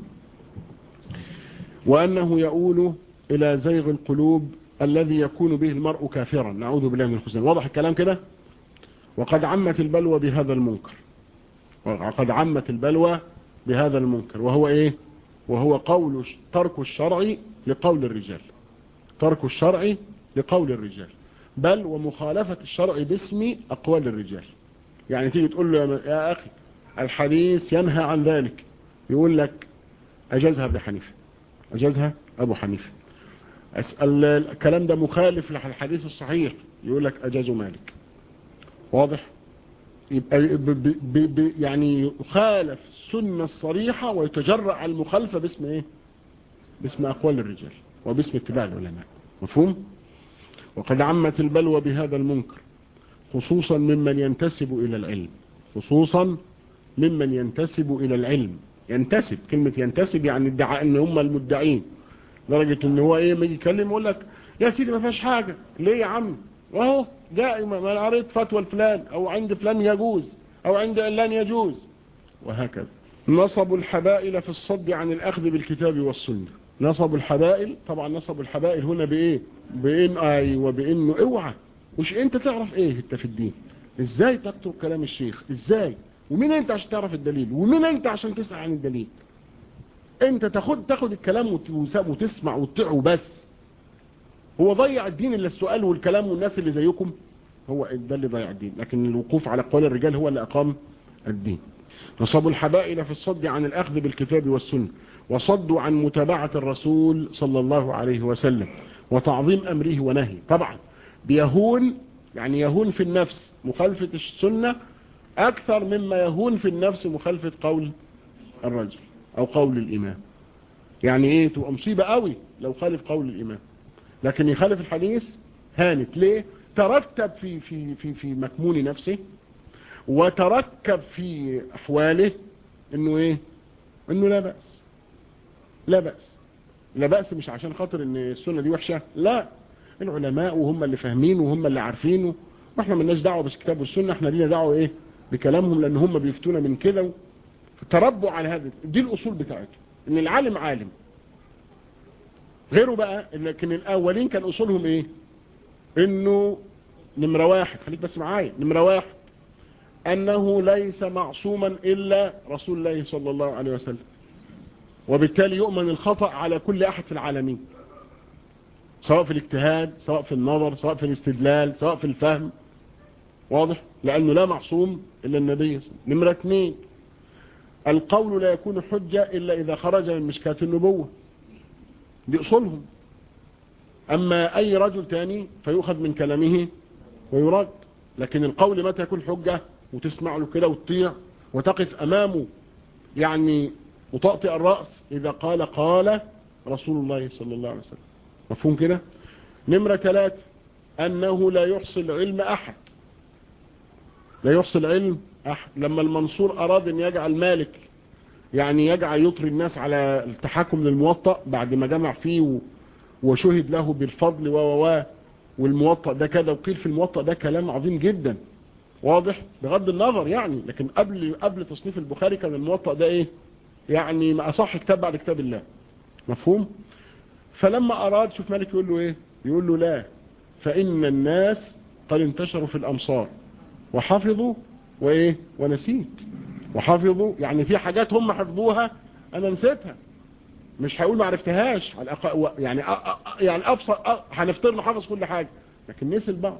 وانه يؤول الى زيغ القلوب الذي يكون به المرء كافرا نعوذ بالله من الخزن واضح الكلام كده وقد عمت البلوى بهذا المنكر وقد عمت البلوى بهذا المنكر وهو ايه وهو قول ترك الشرع لقول الرجال ترك الشرع لقول الرجال بل ومخالفة الشرع باسم أقوال الرجال يعني تيجي تقول له يا أخي الحديث ينهى عن ذلك يقول لك أجازها أبو حنيفة أجازها أبو حنيفة أسأل الكلام ده مخالف للحديث الصحيح يقول لك أجازه مالك واضح يبقى ب ب ب يعني يخالف السنة الصريحة ويتجرأ على المخالفة باسم ايه باسم اقوال الرجال وباسم اتباع العلماء مفهوم وقد عمت البلوى بهذا المنكر خصوصا ممن ينتسب الى العلم خصوصا ممن ينتسب الى العلم ينتسب كلمة ينتسب يعني ادعاء ان هم المدعين درجة ان هو ايه ما يجي يكلم يقول لك يا سيدي ما فيهاش حاجة ليه يا عم واهو جاء ما انا قريت فتوى الفلان او عند فلان يجوز او عند علان يجوز وهكذا نصب الحبائل في الصد عن الاخذ بالكتاب والسنة نصب الحبائل طبعا نصب الحبائل هنا بايه بان ايوه بانه اوعى مش انت تعرف ايه انت في الدين ازاي تكتب كلام الشيخ ازاي ومين انت عشان تعرف الدليل ومين انت عشان تسأل عن الدليل انت تاخد تاخد الكلام وتسمع وتطيعه بس هو ضيع الدين الا السؤال والكلام والناس اللي زيكم هو ده اللي ضيع الدين لكن الوقوف على قول الرجال هو اللي أقام الدين نصبوا الحبائل في الصد عن الأخذ بالكتاب والسنة وصدوا عن متابعة الرسول صلى الله عليه وسلم وتعظيم أمره ونهي طبعا بيهون يعني يهون في النفس مخالفة السنة أكثر مما يهون في النفس مخالفة قول الرجل أو قول الإمام يعني إيه تبقى مصيبة قوي لو خالف قول الإمام لكن يخالف الحديث هانت ليه ترتب في في في في مكمون نفسه وتركب في احواله انه ايه انه لا بأس لا بأس لا بأس مش عشان خاطر ان السنة دي وحشة لا العلماء وهم اللي فاهمين وهم اللي عارفينه واحنا ملناش دعوة بس كتاب والسنة احنا لينا دعوة ايه بكلامهم لان هم بيفتونا من كده تربوا على هذا دي الاصول بتاعته ان العالم عالم غيره بقى لكن الاولين كان اصولهم ايه انه نمرة واحد خليك بس معايا نمرة واحد انه ليس معصوما الا رسول الله صلى الله عليه وسلم وبالتالي يؤمن الخطأ على كل احد في العالمين سواء في الاجتهاد سواء في النظر سواء في الاستدلال سواء في الفهم واضح لانه لا معصوم الا النبي صلى الله عليه وسلم نمرة اثنين القول لا يكون حجة الا اذا خرج من مشكاة النبوة دي اصولهم اما اي رجل تاني فيؤخذ من كلامه ويرد لكن القول متى يكون حجة وتسمع له كده وتطيع وتقف امامه يعني وتأطئ الرأس اذا قال قال رسول الله صلى الله عليه وسلم مفهوم كده نمرة ثلاثة انه لا يحصل علم احد لا يحصل علم أحد لما المنصور اراد ان يجعل مالك يعني يجعل يطري الناس على التحكم للموطأ بعد ما جمع فيه وشهد له بالفضل و و والموطأ ده كده وقيل في الموطأ ده كلام عظيم جدا واضح بغض النظر يعني لكن قبل قبل تصنيف البخاري كان الموطأ ده ايه يعني ما اصح كتاب بعد كتاب الله مفهوم فلما اراد شوف مالك يقول له ايه يقول له لا فان الناس قد انتشروا في الامصار وحفظوا وايه ونسيت وحفظوا يعني في حاجات هم حفظوها انا نسيتها مش هقول ما عرفتهاش على الأق... يعني أ... أ... يعني ابسط أ... هنفترض انه حافظ كل حاجه لكن نسي البعض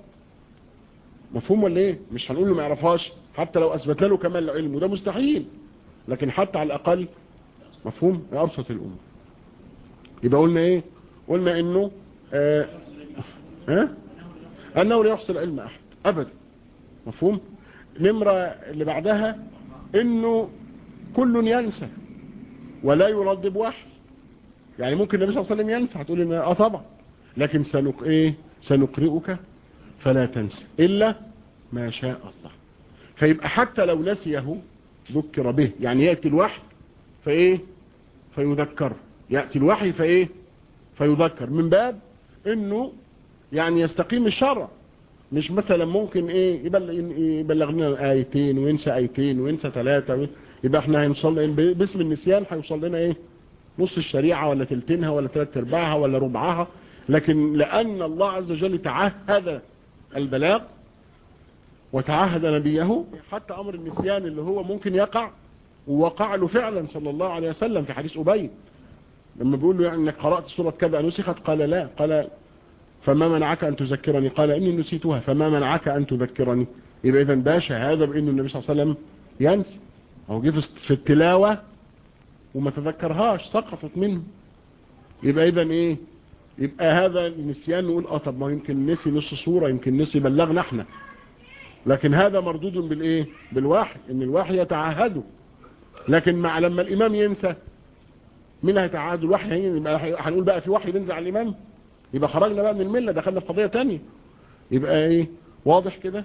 مفهوم ولا ايه مش هنقول له ما يعرفهاش حتى لو اثبتنا له كمال العلم وده مستحيل لكن حتى على الاقل مفهوم ابسط الامور يبقى قلنا ايه قلنا انه آه... ها انه لا يحصل علم احد ابدا مفهوم نمرة اللي بعدها انه كل ينسى ولا يرد بوحي يعني ممكن النبي صلى الله عليه وسلم ينسى هتقول ان اه طبعا لكن سنق ايه سنقرئك فلا تنسى الا ما شاء الله فيبقى حتى لو نسيه ذكر به يعني ياتي الوحي فايه فيذكر ياتي الوحي فايه فيذكر من باب انه يعني يستقيم الشرع مش مثلا ممكن ايه يبلغنا ايتين وينسى ايتين وينسى ثلاثة يبقى احنا هنصل باسم النسيان هيوصل لنا ايه نص الشريعة ولا تلتينها ولا ثلاث ارباعها ولا ربعها لكن لان الله عز وجل تعهد البلاغ وتعهد نبيه حتى امر النسيان اللي هو ممكن يقع ووقع له فعلا صلى الله عليه وسلم في حديث ابي لما بيقول له يعني انك قرأت سورة كذا نسخت قال لا قال فما منعك أن تذكرني قال إني نسيتها فما منعك أن تذكرني يبقى إذن ده شهادة بأن النبي صلى الله عليه وسلم ينسي أو جه في التلاوة وما تذكرهاش سقطت منه يبقى إذن إيه يبقى هذا النسيان نقول اه طب ما يمكن نسي نص صورة يمكن نسي بلغنا احنا لكن هذا مردود بالايه بالوحي ان الوحي يتعهده لكن مع لما الامام ينسى مين هيتعهد الوحي يبقى هنقول بقى في وحي بينزل على الامام يبقى خرجنا بقى من الملة دخلنا في قضية تانية يبقى ايه واضح كده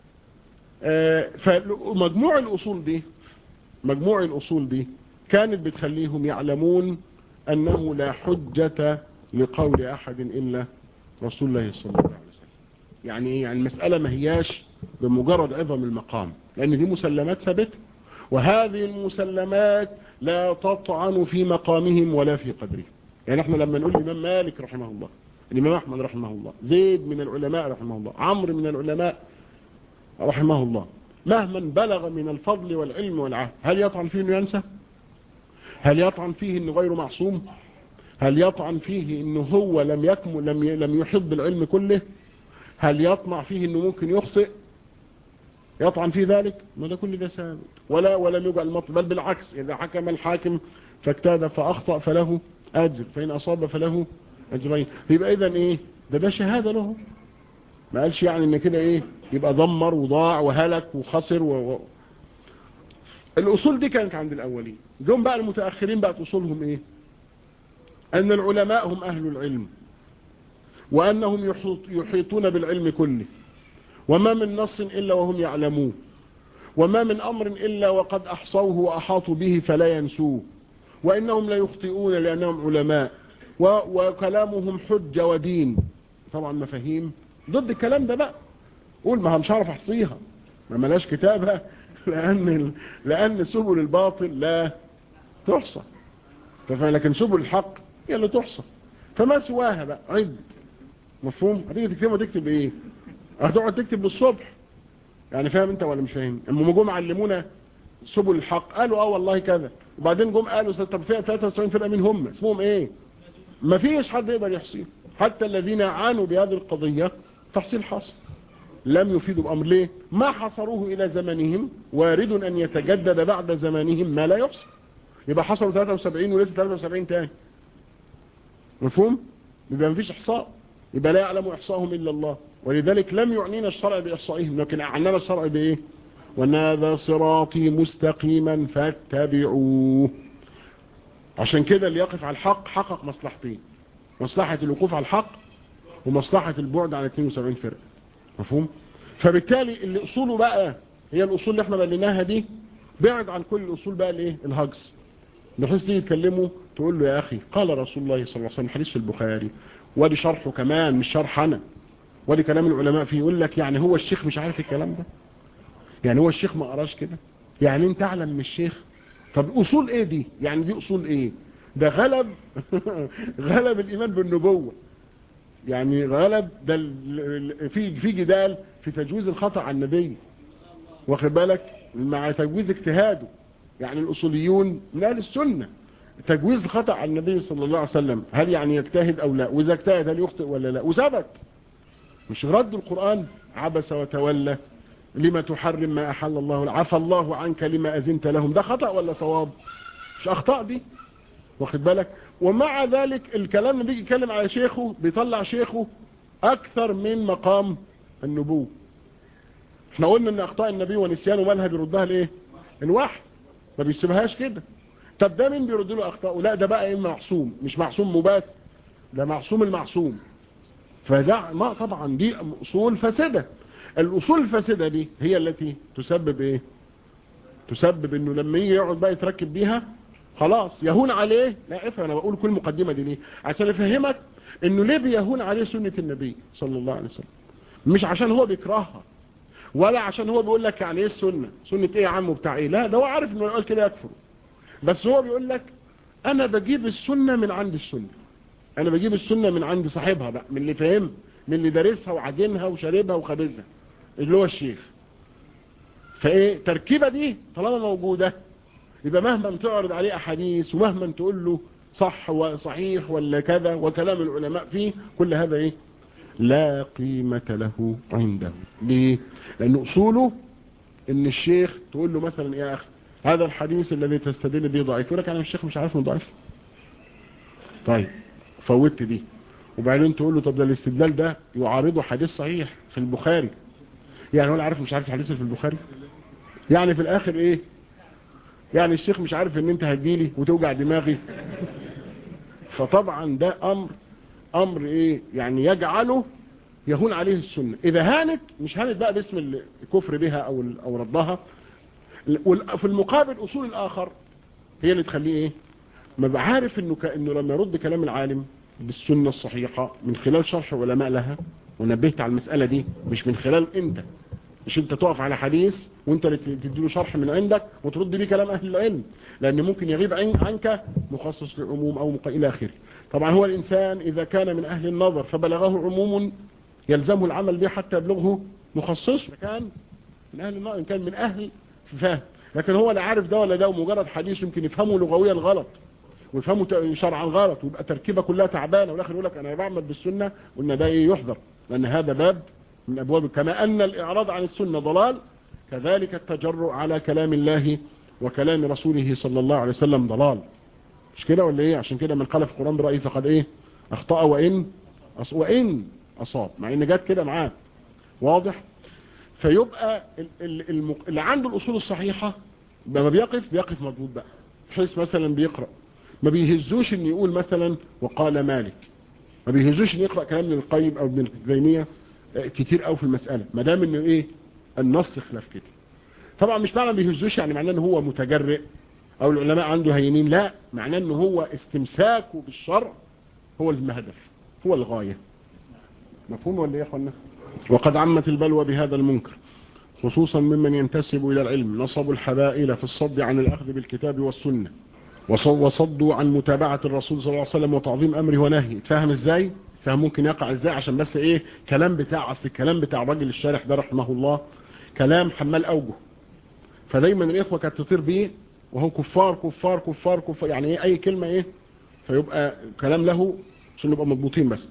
آه فمجموع الاصول دي مجموع الاصول دي كانت بتخليهم يعلمون انه لا حجة لقول احد الا رسول الله صلى الله عليه وسلم يعني ايه يعني المسألة ما هياش بمجرد عظم المقام لان دي مسلمات ثابته وهذه المسلمات لا تطعن في مقامهم ولا في قدرهم يعني احنا لما نقول الامام مالك رحمه الله الإمام أحمد رحمه الله زيد من العلماء رحمه الله عمرو من العلماء رحمه الله مهما بلغ من الفضل والعلم والعهد هل يطعن فيه أنه ينسى هل يطعن فيه أنه غير معصوم هل يطعن فيه أنه هو لم يكمل لم لم يحط بالعلم كله هل يطمع فيه أنه ممكن يخطئ يطعن في ذلك ما ده كل ده ثابت ولا ولم يجعل المطلب بل بالعكس إذا حكم الحاكم فاجتهد فأخطأ فله أجر فإن أصاب فله أجرين يبقى إذا إيه ده ده شهادة له ما قالش يعني إن كده إيه يبقى دمر وضاع وهلك وخسر و... و... الأصول دي كانت عند الأولين جم بقى المتأخرين بقت أصولهم إيه أن العلماء هم أهل العلم وأنهم يحيطون بالعلم كله وما من نص إلا وهم يعلمون وما من أمر إلا وقد أحصوه وأحاطوا به فلا ينسوه وإنهم لا يخطئون لأنهم علماء وكلامهم حجة ودين طبعا مفاهيم ضد الكلام ده بقى قول ما مش هعرف احصيها ما ملاش كتابة لان لان سبل الباطل لا تحصى لكن سبل الحق هي اللي تحصى فما سواها بقى عد مفهوم هتيجي تكتبها تكتب ايه هتقعد تكتب للصبح يعني فاهم انت ولا مش فاهم المهم جم علمونا سبل الحق قالوا اه والله كذا وبعدين جم قالوا طب فيها 93 فرقه مين هم اسمهم ايه ما فيش حد يقدر يحصيهم حتى الذين عانوا بهذه القضيه تحصيل حصل لم يفيدوا بأمر ليه ما حصروه إلى زمنهم وارد أن يتجدد بعد زمانهم ما لا يحصى يبقى حصلوا 73 ولسه 73 تاني مفهوم يبقى مفيش إحصاء يبقى لا يعلم إحصاءهم إلا الله ولذلك لم يعنينا الشرع بإحصائهم لكن أعنانا الشرع بإيه وأن هذا صراطي مستقيما فاتبعوه عشان كده اللي يقف على الحق حقق مصلحتين مصلحة الوقوف على الحق ومصلحة البعد عن 72 فرقة مفهوم فبالتالي اللي اصوله بقى هي الاصول اللي احنا بليناها دي بعد عن كل الاصول بقى الايه الهجس بحيث تيجي تكلمه تقول له يا اخي قال رسول الله صلى الله عليه وسلم حديث في البخاري ودي شرحه كمان مش شرح انا ودي كلام العلماء فيه يقول لك يعني هو الشيخ مش عارف الكلام ده يعني هو الشيخ ما قراش كده يعني انت اعلم من الشيخ طب اصول ايه دي يعني دي اصول ايه ده غلب غلب الايمان بالنبوه يعني غلب ده في في جدال في تجويز الخطأ عن النبي واخد بالك مع تجويز اجتهاده يعني الاصوليون من اهل السنه تجويز الخطأ عن النبي صلى الله عليه وسلم هل يعني يجتهد او لا واذا اجتهد هل يخطئ ولا لا وثبت مش رد القرآن عبس وتولى لما تحرم ما احل الله عفى الله عنك لما اذنت لهم ده خطأ ولا صواب مش اخطاء دي واخد بالك ومع ذلك الكلام اللي بيجي يتكلم على شيخه بيطلع شيخه اكثر من مقام النبوة احنا قلنا ان اخطاء النبي ونسيانه مالها بيردها لايه الوحي ما بيسيبهاش كده طب ده مين بيرد له اخطاءه لا ده بقى ايه معصوم مش معصوم مباس ده معصوم المعصوم فده ما طبعا دي اصول فاسده الاصول الفاسده دي هي التي تسبب ايه تسبب انه لما يجي يقعد بقى يتركب بيها خلاص يهون عليه لا افهم انا بقول كل مقدمة دي ليه عشان افهمك انه ليه بيهون عليه سنة النبي صلى الله عليه وسلم مش عشان هو بيكرهها ولا عشان هو بيقول لك يعني ايه السنة سنة ايه يا عم بتاع ايه لا ده هو عارف انه يقول كده يكفر بس هو بيقول لك انا بجيب السنة من عند السنة انا بجيب السنة من عند صاحبها بقى من اللي فاهم من اللي دارسها وعجنها وشاربها وخبزها اللي هو الشيخ فايه تركيبة دي طالما موجودة يبقى مهما تعرض عليه احاديث ومهما تقول له صح وصحيح ولا كذا وكلام العلماء فيه كل هذا ايه لا قيمة له عنده ليه لان اصوله ان الشيخ تقول له مثلا يا اخي هذا الحديث الذي تستدل به ضعيف يقول لك انا الشيخ مش عارف انه ضعيف طيب فوتت دي وبعدين تقول له طب ده الاستدلال ده يعارضه حديث صحيح في البخاري يعني هو عارف مش عارف الحديث في البخاري يعني في الاخر ايه يعني الشيخ مش عارف ان انت هتجيلي وتوجع دماغي فطبعا ده امر امر ايه يعني يجعله يهون عليه السنة اذا هانت مش هانت بقى باسم الكفر بها او او ردها في المقابل اصول الاخر هي اللي تخليه ايه ما بقى عارف انه كانه لما يرد كلام العالم بالسنة الصحيحة من خلال شرح علماء لها ونبهت على المسألة دي مش من خلال انت مش انت تقف على حديث وانت اللي تديله شرح من عندك وترد بيه كلام اهل العلم لان ممكن يغيب عنك مخصص للعموم او مق... الى اخره طبعا هو الانسان اذا كان من اهل النظر فبلغه عموم يلزمه العمل به حتى يبلغه مخصص كان من اهل النظر كان من اهل فهم لكن هو لا عارف ده ولا ده ومجرد حديث يمكن يفهمه لغويا غلط ويفهمه شرعا غلط ويبقى تركيبه كلها تعبانه والاخر يقول لك انا بعمل بالسنه وان ده ايه يحذر لان هذا باب من أبواب كما أن الإعراض عن السنة ضلال كذلك التجرؤ على كلام الله وكلام رسوله صلى الله عليه وسلم ضلال مش كده ولا ايه عشان كده من قال في القرآن برأيه فقد ايه اخطأ وإن وإن أصاب مع ان جات كده معاه واضح فيبقى اللي عنده الأصول الصحيحة لما بيقف بيقف مضبوط بقى بحيث مثلا بيقرأ ما بيهزوش ان يقول مثلا وقال مالك ما بيهزوش ان يقرأ كلام ابن القيم او ابن التيميه كتير قوي في المسألة ما دام انه ايه النص خلاف كده طبعا مش معنى بيهزوش يعني معناه ان هو متجرئ او العلماء عنده هينين لا معناه ان هو استمساكه بالشرع هو الهدف هو الغاية مفهوم ولا يا اخوانا وقد عمت البلوى بهذا المنكر خصوصا ممن ينتسب إلى العلم نصبوا الحبائل في الصد عن الأخذ بالكتاب والسنة وصدوا عن متابعة الرسول صلى الله عليه وسلم وتعظيم أمره ونهيه تفهم ازاي فهم ممكن يقع ازاي عشان بس ايه كلام بتاع اصل الكلام بتاع الراجل الشارح ده رحمه الله كلام حمال اوجه فدايما الاخوه كانت تطير بيه وهو كفار كفار كفار كفار يعني ايه اي كلمه ايه فيبقى كلام له عشان نبقى مضبوطين بس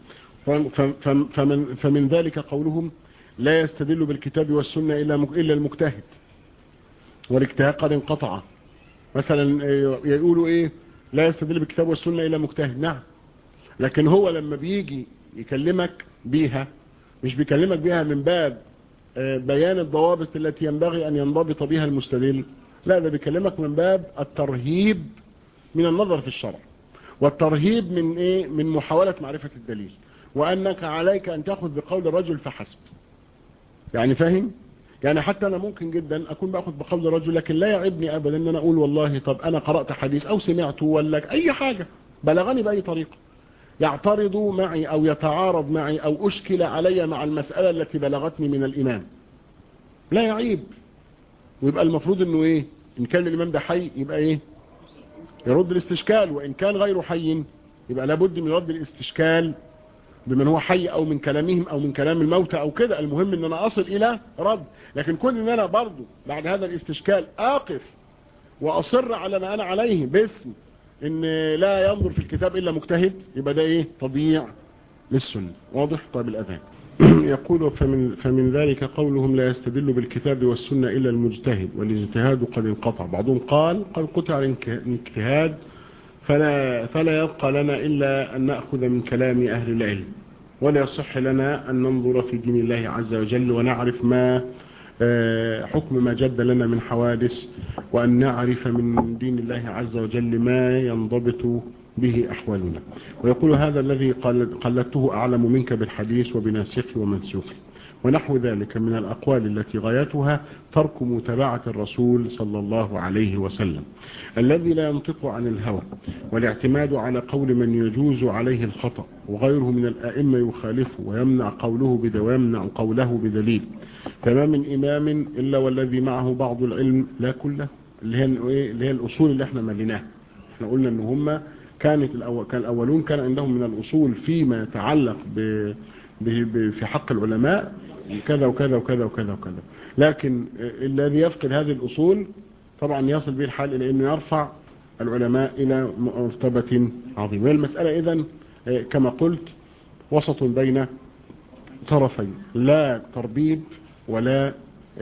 فمن, فمن ذلك قولهم لا يستدل بالكتاب والسنة إلا إلا المجتهد والاجتهاد قد انقطع مثلا يقولوا ايه لا يستدل بالكتاب والسنة إلا مجتهد نعم لكن هو لما بيجي يكلمك بيها مش بيكلمك بيها من باب بيان الضوابط التي ينبغي أن ينضبط بها المستدل لا ده بيكلمك من باب الترهيب من النظر في الشرع والترهيب من ايه من محاولة معرفة الدليل وأنك عليك أن تأخذ بقول الرجل فحسب يعني فاهم يعني حتى أنا ممكن جدا أكون بأخذ بقول الرجل لكن لا يعبني أبدا أن أنا أقول والله طب أنا قرأت حديث أو سمعته ولا أي حاجة بلغني بأي طريقة يعترض معي أو يتعارض معي أو أشكل علي مع المسألة التي بلغتني من الإمام لا يعيب ويبقى المفروض أنه إيه إن كان الإمام ده حي يبقى إيه يرد الاستشكال وإن كان غير حي يبقى لابد من رد الاستشكال بمن هو حي او من كلامهم او من كلام الموتى او كده المهم ان انا اصل الى رد لكن كون ان انا برضو بعد هذا الاستشكال اقف واصر على ما انا عليه باسم ان لا ينظر في الكتاب الا مجتهد يبقى ده ايه تضييع للسنة واضح طيب الاذان يقول فمن, فمن ذلك قولهم لا يستدل بالكتاب والسنة الا المجتهد والاجتهاد قد انقطع بعضهم قال قد قطع الاجتهاد فلا, فلا يبقى لنا إلا أن نأخذ من كلام أهل العلم ولا يصح لنا أن ننظر في دين الله عز وجل ونعرف ما حكم ما جد لنا من حوادث وأن نعرف من دين الله عز وجل ما ينضبط به أحوالنا ويقول هذا الذي قلدته أعلم منك بالحديث وبناسخ ومنسوخ ونحو ذلك من الأقوال التي غايتها ترك متابعة الرسول صلى الله عليه وسلم الذي لا ينطق عن الهوى والاعتماد على قول من يجوز عليه الخطأ وغيره من الآئمة يخالفه ويمنع قوله ويمنع قوله بدليل فما من إمام إلا والذي معه بعض العلم لا كله اللي هي, اللي هي الأصول اللي احنا مليناها احنا قلنا ان هم كانت الأول كان الأولون كان عندهم من الأصول فيما يتعلق ب في حق العلماء كذا وكذا وكذا وكذا وكذا لكن الذي يفقد هذه الأصول طبعا يصل به الحال إلى أنه يرفع العلماء إلى مرتبة عظيمة المسألة إذن كما قلت وسط بين طرفين لا تربيب ولا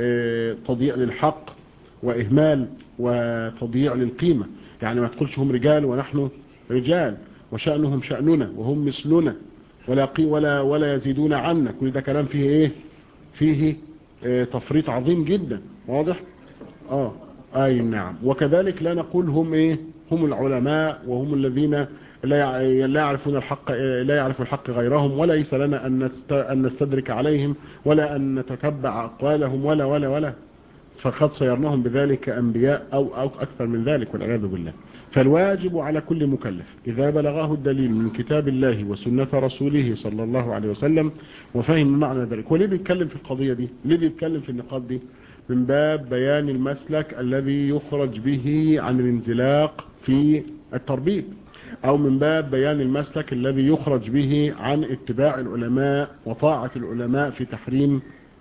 تضييع للحق وإهمال وتضييع للقيمة يعني ما تقولش هم رجال ونحن رجال وشأنهم شأننا وهم مثلنا ولا قي ولا ولا يزيدون عنا كل ده كلام فيه ايه فيه اه تفريط عظيم جدا واضح اه اي نعم وكذلك لا نقول هم ايه هم العلماء وهم الذين لا لا يعرفون الحق لا يعرف الحق غيرهم وليس لنا ان ان نستدرك عليهم ولا ان نتتبع اقوالهم ولا ولا ولا فقد صيرناهم بذلك انبياء او او اكثر من ذلك والعياذ بالله فالواجب على كل مكلف إذا بلغه الدليل من كتاب الله وسنة رسوله صلى الله عليه وسلم وفهم معنى ذلك وليه بيتكلم في القضية دي ليه بيتكلم في النقاط دي من باب بيان المسلك الذي يخرج به عن الانزلاق في التربيب أو من باب بيان المسلك الذي يخرج به عن اتباع العلماء وطاعة العلماء في تحريم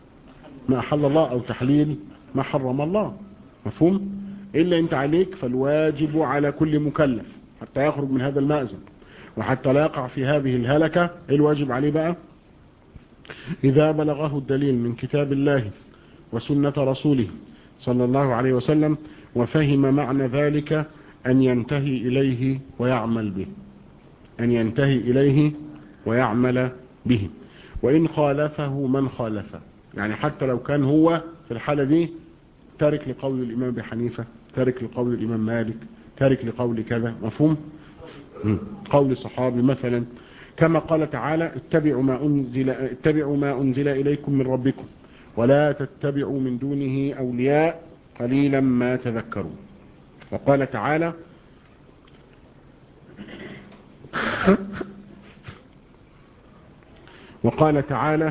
ما أحل الله أو تحليل ما حرم الله مفهوم؟ إلا أنت عليك فالواجب على كل مكلف حتى يخرج من هذا المأزم وحتى لا يقع في هذه الهلكة إيه الواجب عليه بقى إذا بلغه الدليل من كتاب الله وسنة رسوله صلى الله عليه وسلم وفهم معنى ذلك أن ينتهي إليه ويعمل به أن ينتهي إليه ويعمل به وإن خالفه من خالفه يعني حتى لو كان هو في الحالة دي تارك لقول الإمام بحنيفة تارك لقول الإمام مالك تارك لقول كذا مفهوم قول صحابي مثلا كما قال تعالى اتبعوا ما أنزل, اتبعوا ما أنزل إليكم من ربكم ولا تتبعوا من دونه أولياء قليلا ما تذكرون وقال تعالى وقال تعالى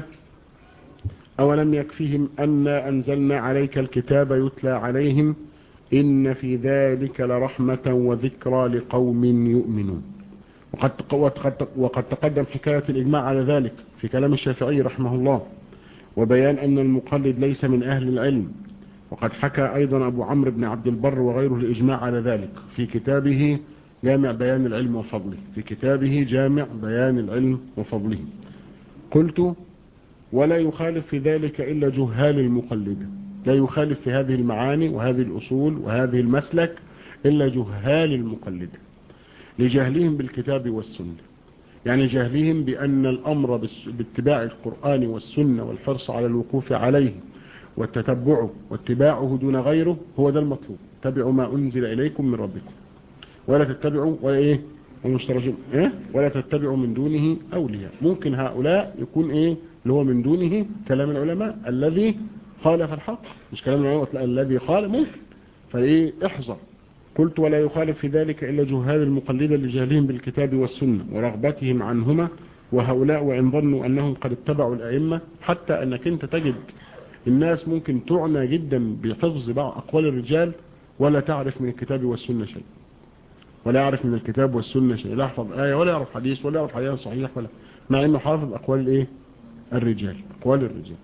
أولم يكفهم أنا أنزلنا عليك الكتاب يتلى عليهم إن في ذلك لرحمة وذكرى لقوم يؤمنون وقد وقد تقدم حكاية الإجماع على ذلك في كلام الشافعي رحمه الله وبيان أن المقلد ليس من أهل العلم وقد حكى أيضا أبو عمرو بن عبد البر وغيره الإجماع على ذلك في كتابه جامع بيان العلم وفضله في كتابه جامع بيان العلم وفضله قلت ولا يخالف في ذلك إلا جهال المقلد لا يخالف في هذه المعاني وهذه الأصول وهذه المسلك إلا جهال المقلد لجهلهم بالكتاب والسنة يعني جهلهم بأن الأمر باتباع القرآن والسنة والحرص على الوقوف عليه والتتبع واتباعه دون غيره هو ده المطلوب تبعوا ما أنزل إليكم من ربكم ولا تتبعوا ولا إيه المشترجين إيه ولا تتبعوا من دونه أولياء ممكن هؤلاء يكون إيه اللي هو من دونه كلام العلماء الذي خالف الحق مش كلام العلماء الذي قال ممكن فإيه احذر قلت ولا يخالف في ذلك إلا جهال المقلدة لجهلهم بالكتاب والسنة ورغبتهم عنهما وهؤلاء وإن ظنوا أنهم قد اتبعوا الأئمة حتى أنك أنت تجد الناس ممكن تعنى جدا بحفظ بعض أقوال الرجال ولا تعرف من الكتاب والسنة شيء ولا يعرف من الكتاب والسنة شيء لا يحفظ آية ولا يعرف حديث ولا يعرف حديث صحيح ولا مع أنه حافظ أقوال الإيه الرجال أقوال الرجال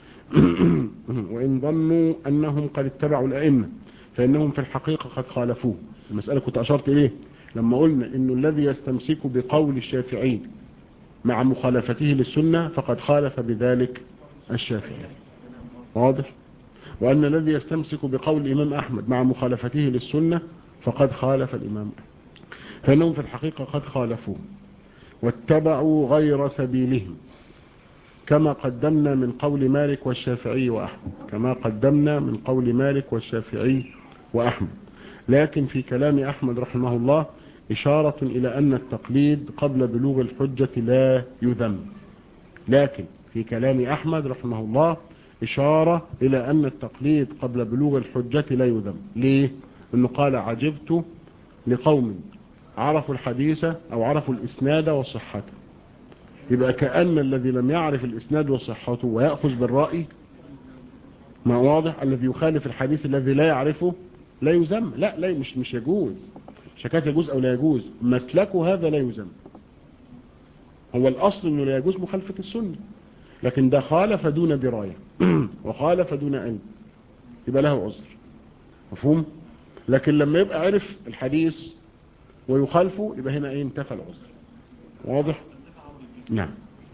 وإن ظنوا أنهم قد اتبعوا الأئمة فإنهم في الحقيقة قد خالفوه المسألة كنت أشرت إليه لما قلنا إنه الذي يستمسك بقول الشافعي مع مخالفته للسنة فقد خالف بذلك الشافعي واضح وأن الذي يستمسك بقول الإمام أحمد مع مخالفته للسنة فقد خالف الإمام أحمد فإنهم في الحقيقة قد خالفوه واتبعوا غير سبيلهم كما قدمنا من قول مالك والشافعي وأحمد كما قدمنا من قول مالك والشافعي وأحمد لكن في كلام أحمد رحمه الله إشارة إلى أن التقليد قبل بلوغ الحجة لا يذم لكن في كلام أحمد رحمه الله إشارة إلى أن التقليد قبل بلوغ الحجة لا يذم ليه؟ أنه قال عجبت لقوم عرفوا الحديث أو عرفوا الإسناد وصحته يبقى كأن الذي لم يعرف الإسناد وصحته ويأخذ بالرأي ما واضح الذي يخالف الحديث الذي لا يعرفه لا يزم لا لا مش مش يجوز شكات يجوز أو لا يجوز مسلكه هذا لا يزم هو الأصل أنه لا يجوز مخالفة السنة لكن ده خالف دون دراية وخالف دون علم يبقى له عذر مفهوم لكن لما يبقى عرف الحديث ويخالفه يبقى هنا ايه انتفى العذر واضح نعم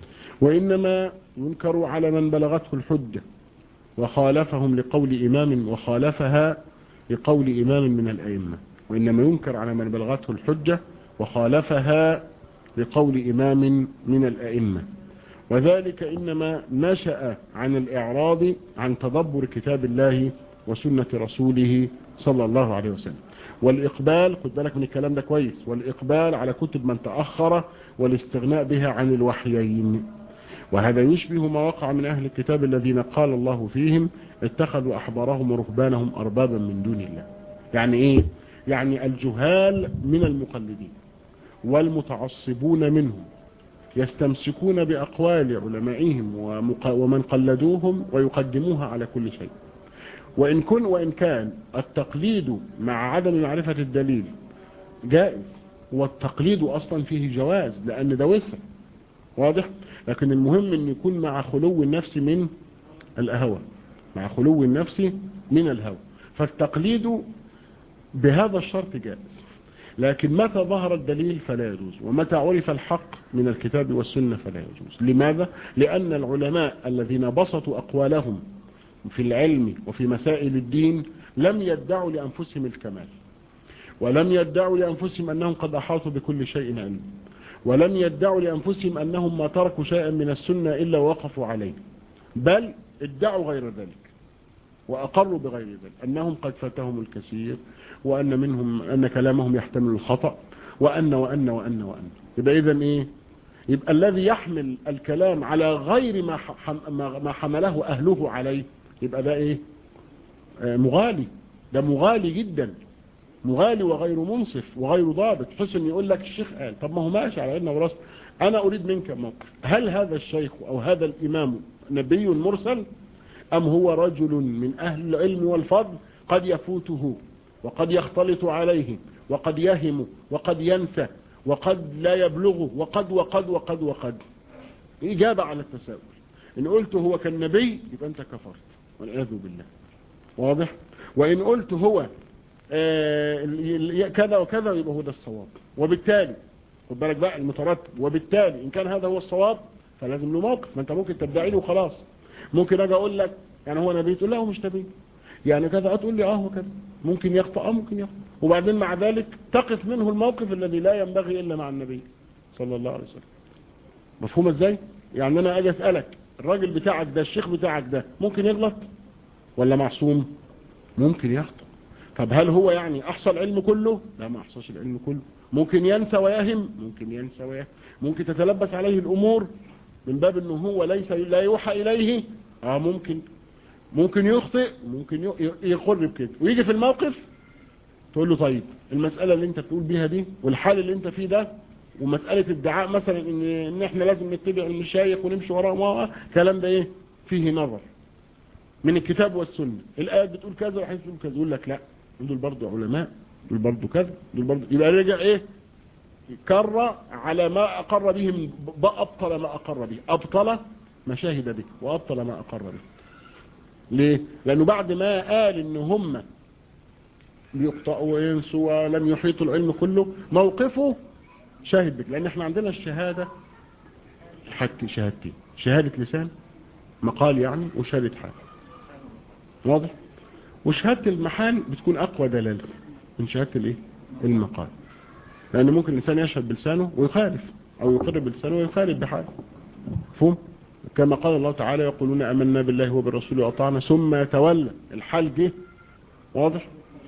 وإنما ينكر على من بلغته الحجة وخالفهم لقول إمام وخالفها لقول إمام من الأئمة وإنما ينكر على من بلغته الحجة وخالفها لقول إمام من الأئمة وذلك إنما نشأ عن الإعراض عن تدبر كتاب الله وسنة رسوله صلى الله عليه وسلم والإقبال خد بالك من الكلام ده كويس والإقبال على كتب من تأخر والاستغناء بها عن الوحيين وهذا يشبه ما وقع من أهل الكتاب الذين قال الله فيهم اتخذوا أحبارهم ورهبانهم أربابا من دون الله يعني إيه؟ يعني الجهال من المقلدين والمتعصبون منهم يستمسكون بأقوال علمائهم ومن قلدوهم ويقدموها على كل شيء وإن, كن وإن كان التقليد مع عدم معرفة الدليل جائز والتقليد أصلا فيه جواز لأن ده وسع واضح لكن المهم أن يكون مع خلو النفس من الأهوى مع خلو النفس من الهوى فالتقليد بهذا الشرط جائز لكن متى ظهر الدليل فلا يجوز ومتى عرف الحق من الكتاب والسنة فلا يجوز لماذا؟ لأن العلماء الذين بسطوا أقوالهم في العلم وفي مسائل الدين لم يدعوا لأنفسهم الكمال ولم يدعوا لأنفسهم أنهم قد أحاطوا بكل شيء علم ولم يدعوا لأنفسهم أنهم ما تركوا شيئا من السنة إلا وقفوا عليه بل ادعوا غير ذلك وأقروا بغير ذلك أنهم قد فاتهم الكثير وأن منهم أن كلامهم يحتمل الخطأ وأن وأن وأن وأن يبقى إذن إيه يبقى الذي يحمل الكلام على غير ما ما حمله أهله عليه يبقى ده إيه آه مغالي ده مغالي جدا مغالي وغير منصف وغير ضابط حسن يقول لك الشيخ قال طب ما هو ماشي على عيننا وراسنا انا اريد منك موقف هل هذا الشيخ او هذا الامام نبي مرسل ام هو رجل من اهل العلم والفضل قد يفوته وقد يختلط عليه وقد يهم وقد ينسى وقد لا يبلغه وقد وقد وقد وقد إجابة على التساؤل إن قلت هو كان نبي يبقى أنت كفرت والعياذ بالله واضح وإن قلت هو آه كذا وكذا يبقى هو ده الصواب وبالتالي خد بالك بقى المترتب وبالتالي إن كان هذا هو الصواب فلازم له موقف ما أنت ممكن تدعي له وخلاص ممكن أجي أقول لك يعني هو نبي تقول لا هو مش نبي يعني كذا تقول لي اه هو كذا ممكن يخطأ اه ممكن يخطأ وبعدين مع ذلك تقف منه الموقف الذي لا ينبغي إلا مع النبي صلى الله عليه وسلم مفهوم ازاي يعني انا اجي اسألك الراجل بتاعك ده الشيخ بتاعك ده ممكن يغلط ولا معصوم ممكن يخطأ طب هل هو يعني احصى العلم كله لا ما احصاش العلم كله ممكن ينسى ويهم ممكن ينسى ويهم ممكن تتلبس عليه الامور من باب انه هو ليس لا يوحى اليه اه ممكن ممكن يخطئ ممكن يقرب كده ويجي في الموقف تقول له طيب المسألة اللي انت بتقول بيها دي والحال اللي انت فيه ده ومسألة ادعاء مثلا ان, إن احنا لازم نتبع المشايخ ونمشي وراء الكلام ده ايه فيه نظر من الكتاب والسنة الآيات بتقول كذا وحيث بتقول كذا يقول لك لا دول برضو علماء دول برضو كذا دول برضو يبقى رجع ايه كر على ما أقر به أبطل ما أقر به أبطل ما شاهد به وأبطل ما أقر به ليه لأنه بعد ما قال ان هم بيقطعوا وينسوا ولم يحيطوا العلم كله موقفه شاهد بك لأن احنا عندنا الشهادة حتى شهادتين شهادة لسان مقال يعني وشهادة حال واضح وشهادة المحال بتكون أقوى دلالة من شهادة الايه المقال لأن ممكن الإنسان يشهد بلسانه ويخالف أو يقر بلسانه ويخالف بحاله فهم كما قال الله تعالى يقولون أمنا بالله وبالرسول وأطعنا ثم يتولى الحال دي واضح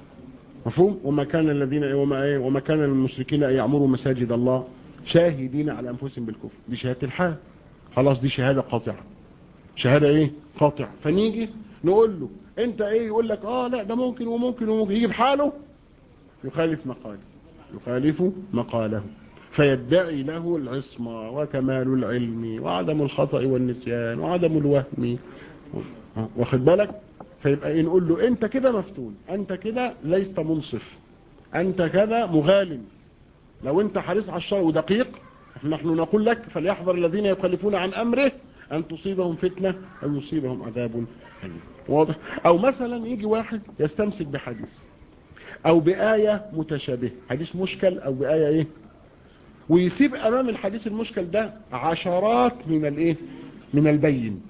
مفهوم وما كان الذين وما ايه وما كان المشركين ان يعمروا مساجد الله شاهدين على انفسهم بالكفر دي شهاده الحال خلاص دي شهاده قاطعه شهاده ايه قاطعه فنيجي نقول له انت ايه يقول لك اه لا ده ممكن وممكن وممكن يجي بحاله يخالف مقاله يخالف مقاله فيدعي له العصمة وكمال العلم وعدم الخطأ والنسيان وعدم الوهم واخد بالك فيبقى نقول له انت كده مفتون انت كده ليست منصف انت كذا مغال لو انت حريص على الشر ودقيق نحن نقول لك فليحذر الذين يخالفون عن امره ان تصيبهم فتنة او يصيبهم عذاب أليم واضح او مثلا يجي واحد يستمسك بحديث او بآية متشابهة حديث مشكل او بآية ايه ويسيب امام الحديث المشكل ده عشرات من الايه من البين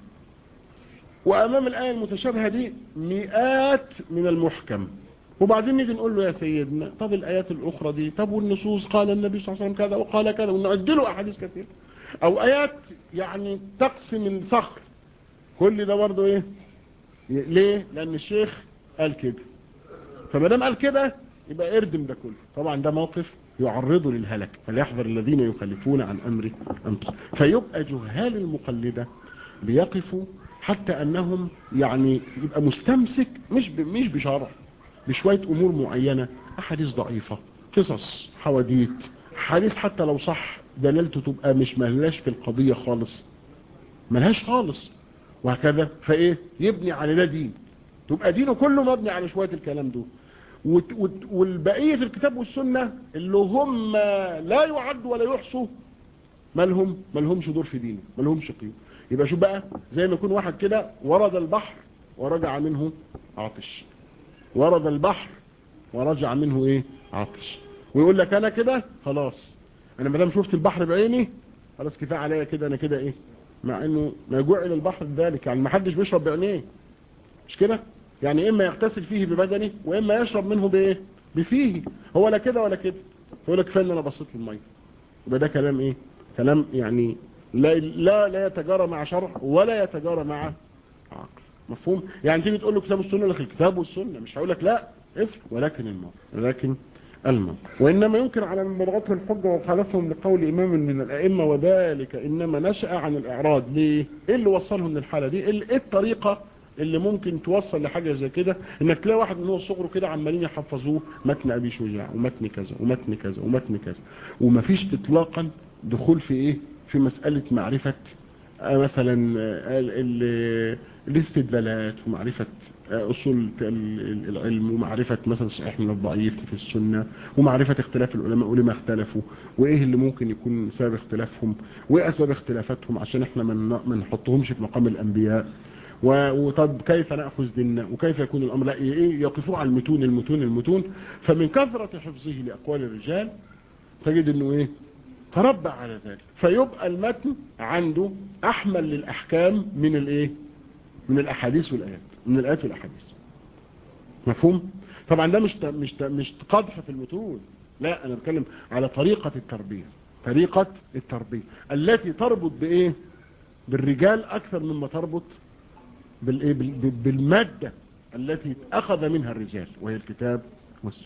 وامام الآية المتشابهة دي مئات من المحكم وبعدين نيجي نقول له يا سيدنا طب الآيات الأخرى دي طب والنصوص قال النبي صلى الله عليه وسلم كذا وقال كذا ونعد له أحاديث كثير أو آيات يعني تقسم الصخر كل ده برضه إيه ليه لأن الشيخ قال كده فما دام قال كده يبقى اردم ده كله طبعا ده موقف يعرضه للهلك فليحذر الذين يخالفون عن أمره أن فيبقى جهال المقلدة بيقفوا حتى أنهم يعني يبقى مستمسك مش مش بشرع بشوية أمور معينة أحاديث ضعيفة قصص حواديت حديث حتى لو صح دلالته تبقى مش ملهاش في القضية خالص ملهاش خالص وهكذا فإيه يبني على ده دين تبقى دينه كله مبني على شوية الكلام ده والبقية الكتاب والسنة اللي هم لا يعد ولا يحصوا مالهم مالهمش دور في دينه مالهمش قيمة يبقى شو بقى زي ما يكون واحد كده ورد البحر ورجع منه عطش ورد البحر ورجع منه ايه عطش ويقول لك انا كده خلاص انا ما دام شفت البحر بعيني خلاص كفايه عليا كده انا كده ايه مع انه ما جعل البحر ذلك يعني ما حدش بيشرب بعينيه مش كده يعني اما يغتسل فيه ببدنه واما يشرب منه بايه بفيه هو لا كده ولا كده يقول لك كفايه ان انا بصيت في الميه يبقى ده كلام ايه كلام يعني لا لا لا يتجارى مع شرع ولا يتجارى مع عقل مفهوم يعني تيجي تقول له كتاب السنه لك الكتاب والسنه مش هقول لك لا افر ولكن الموت ولكن الموت وانما يمكن على من بلغته الحجه وخالفهم لقول امام من الائمه وذلك انما نشا عن الاعراض ليه ايه اللي وصلهم للحاله دي ايه الطريقه اللي ممكن توصل لحاجة زي كده انك تلاقي واحد من هو صغره كده عمالين يحفظوه متن ابي شجاع ومتن كذا ومتن كذا ومتن كذا ومفيش اطلاقا دخول في ايه في مسألة معرفة مثلا الاستدلالات ومعرفة أصول العلم ومعرفة مثلا الصحيح من الضعيف في السنة ومعرفة اختلاف العلماء ولما اختلفوا وإيه اللي ممكن يكون سبب اختلافهم وإيه أسباب اختلافاتهم عشان إحنا ما نحطهمش في مقام الأنبياء وطب كيف نأخذ ديننا وكيف يكون الأمر لا إيه يقفوا على المتون المتون المتون فمن كثرة حفظه لأقوال الرجال تجد أنه إيه تربى على ذلك فيبقى المتن عنده أحمل للأحكام من الإيه من الأحاديث والآيات من الآيات والأحاديث مفهوم طبعا ده مش مش مش قدح في المتون لا أنا بتكلم على طريقة التربية طريقة التربية التي تربط بإيه بالرجال أكثر مما تربط بالإيه بالمادة التي أخذ منها الرجال وهي الكتاب والسنة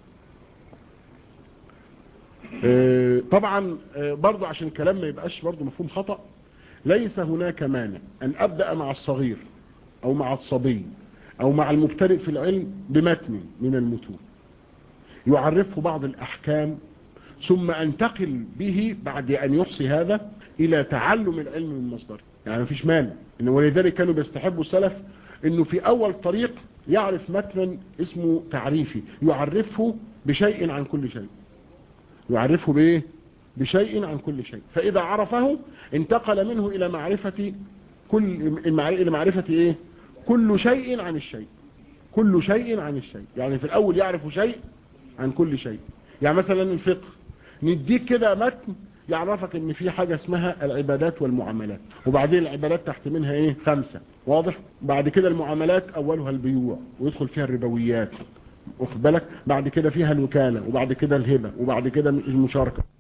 طبعا برضو عشان الكلام ما يبقاش برضو مفهوم خطأ ليس هناك مانع أن أبدأ مع الصغير أو مع الصبي أو مع المبتدئ في العلم بمتن من المتون يعرفه بعض الأحكام ثم أنتقل به بعد أن يحصي هذا إلى تعلم العلم من مصدره يعني مفيش مانع إن ولذلك كانوا بيستحبوا السلف إنه في أول طريق يعرف متنا اسمه تعريفي يعرفه بشيء عن كل شيء يعرفه بايه بشيء عن كل شيء فإذا عرفه انتقل منه إلى معرفة كل إلى معرفة إيه كل شيء عن الشيء كل شيء عن الشيء يعني في الأول يعرف شيء عن كل شيء يعني مثلا الفقه نديك كده متن يعرفك ان في حاجة اسمها العبادات والمعاملات وبعدين العبادات تحت منها ايه خمسة واضح بعد كده المعاملات اولها البيوع ويدخل فيها الربويات واخد بالك بعد كده فيها الوكالة وبعد كده الهبة وبعد كده المشاركة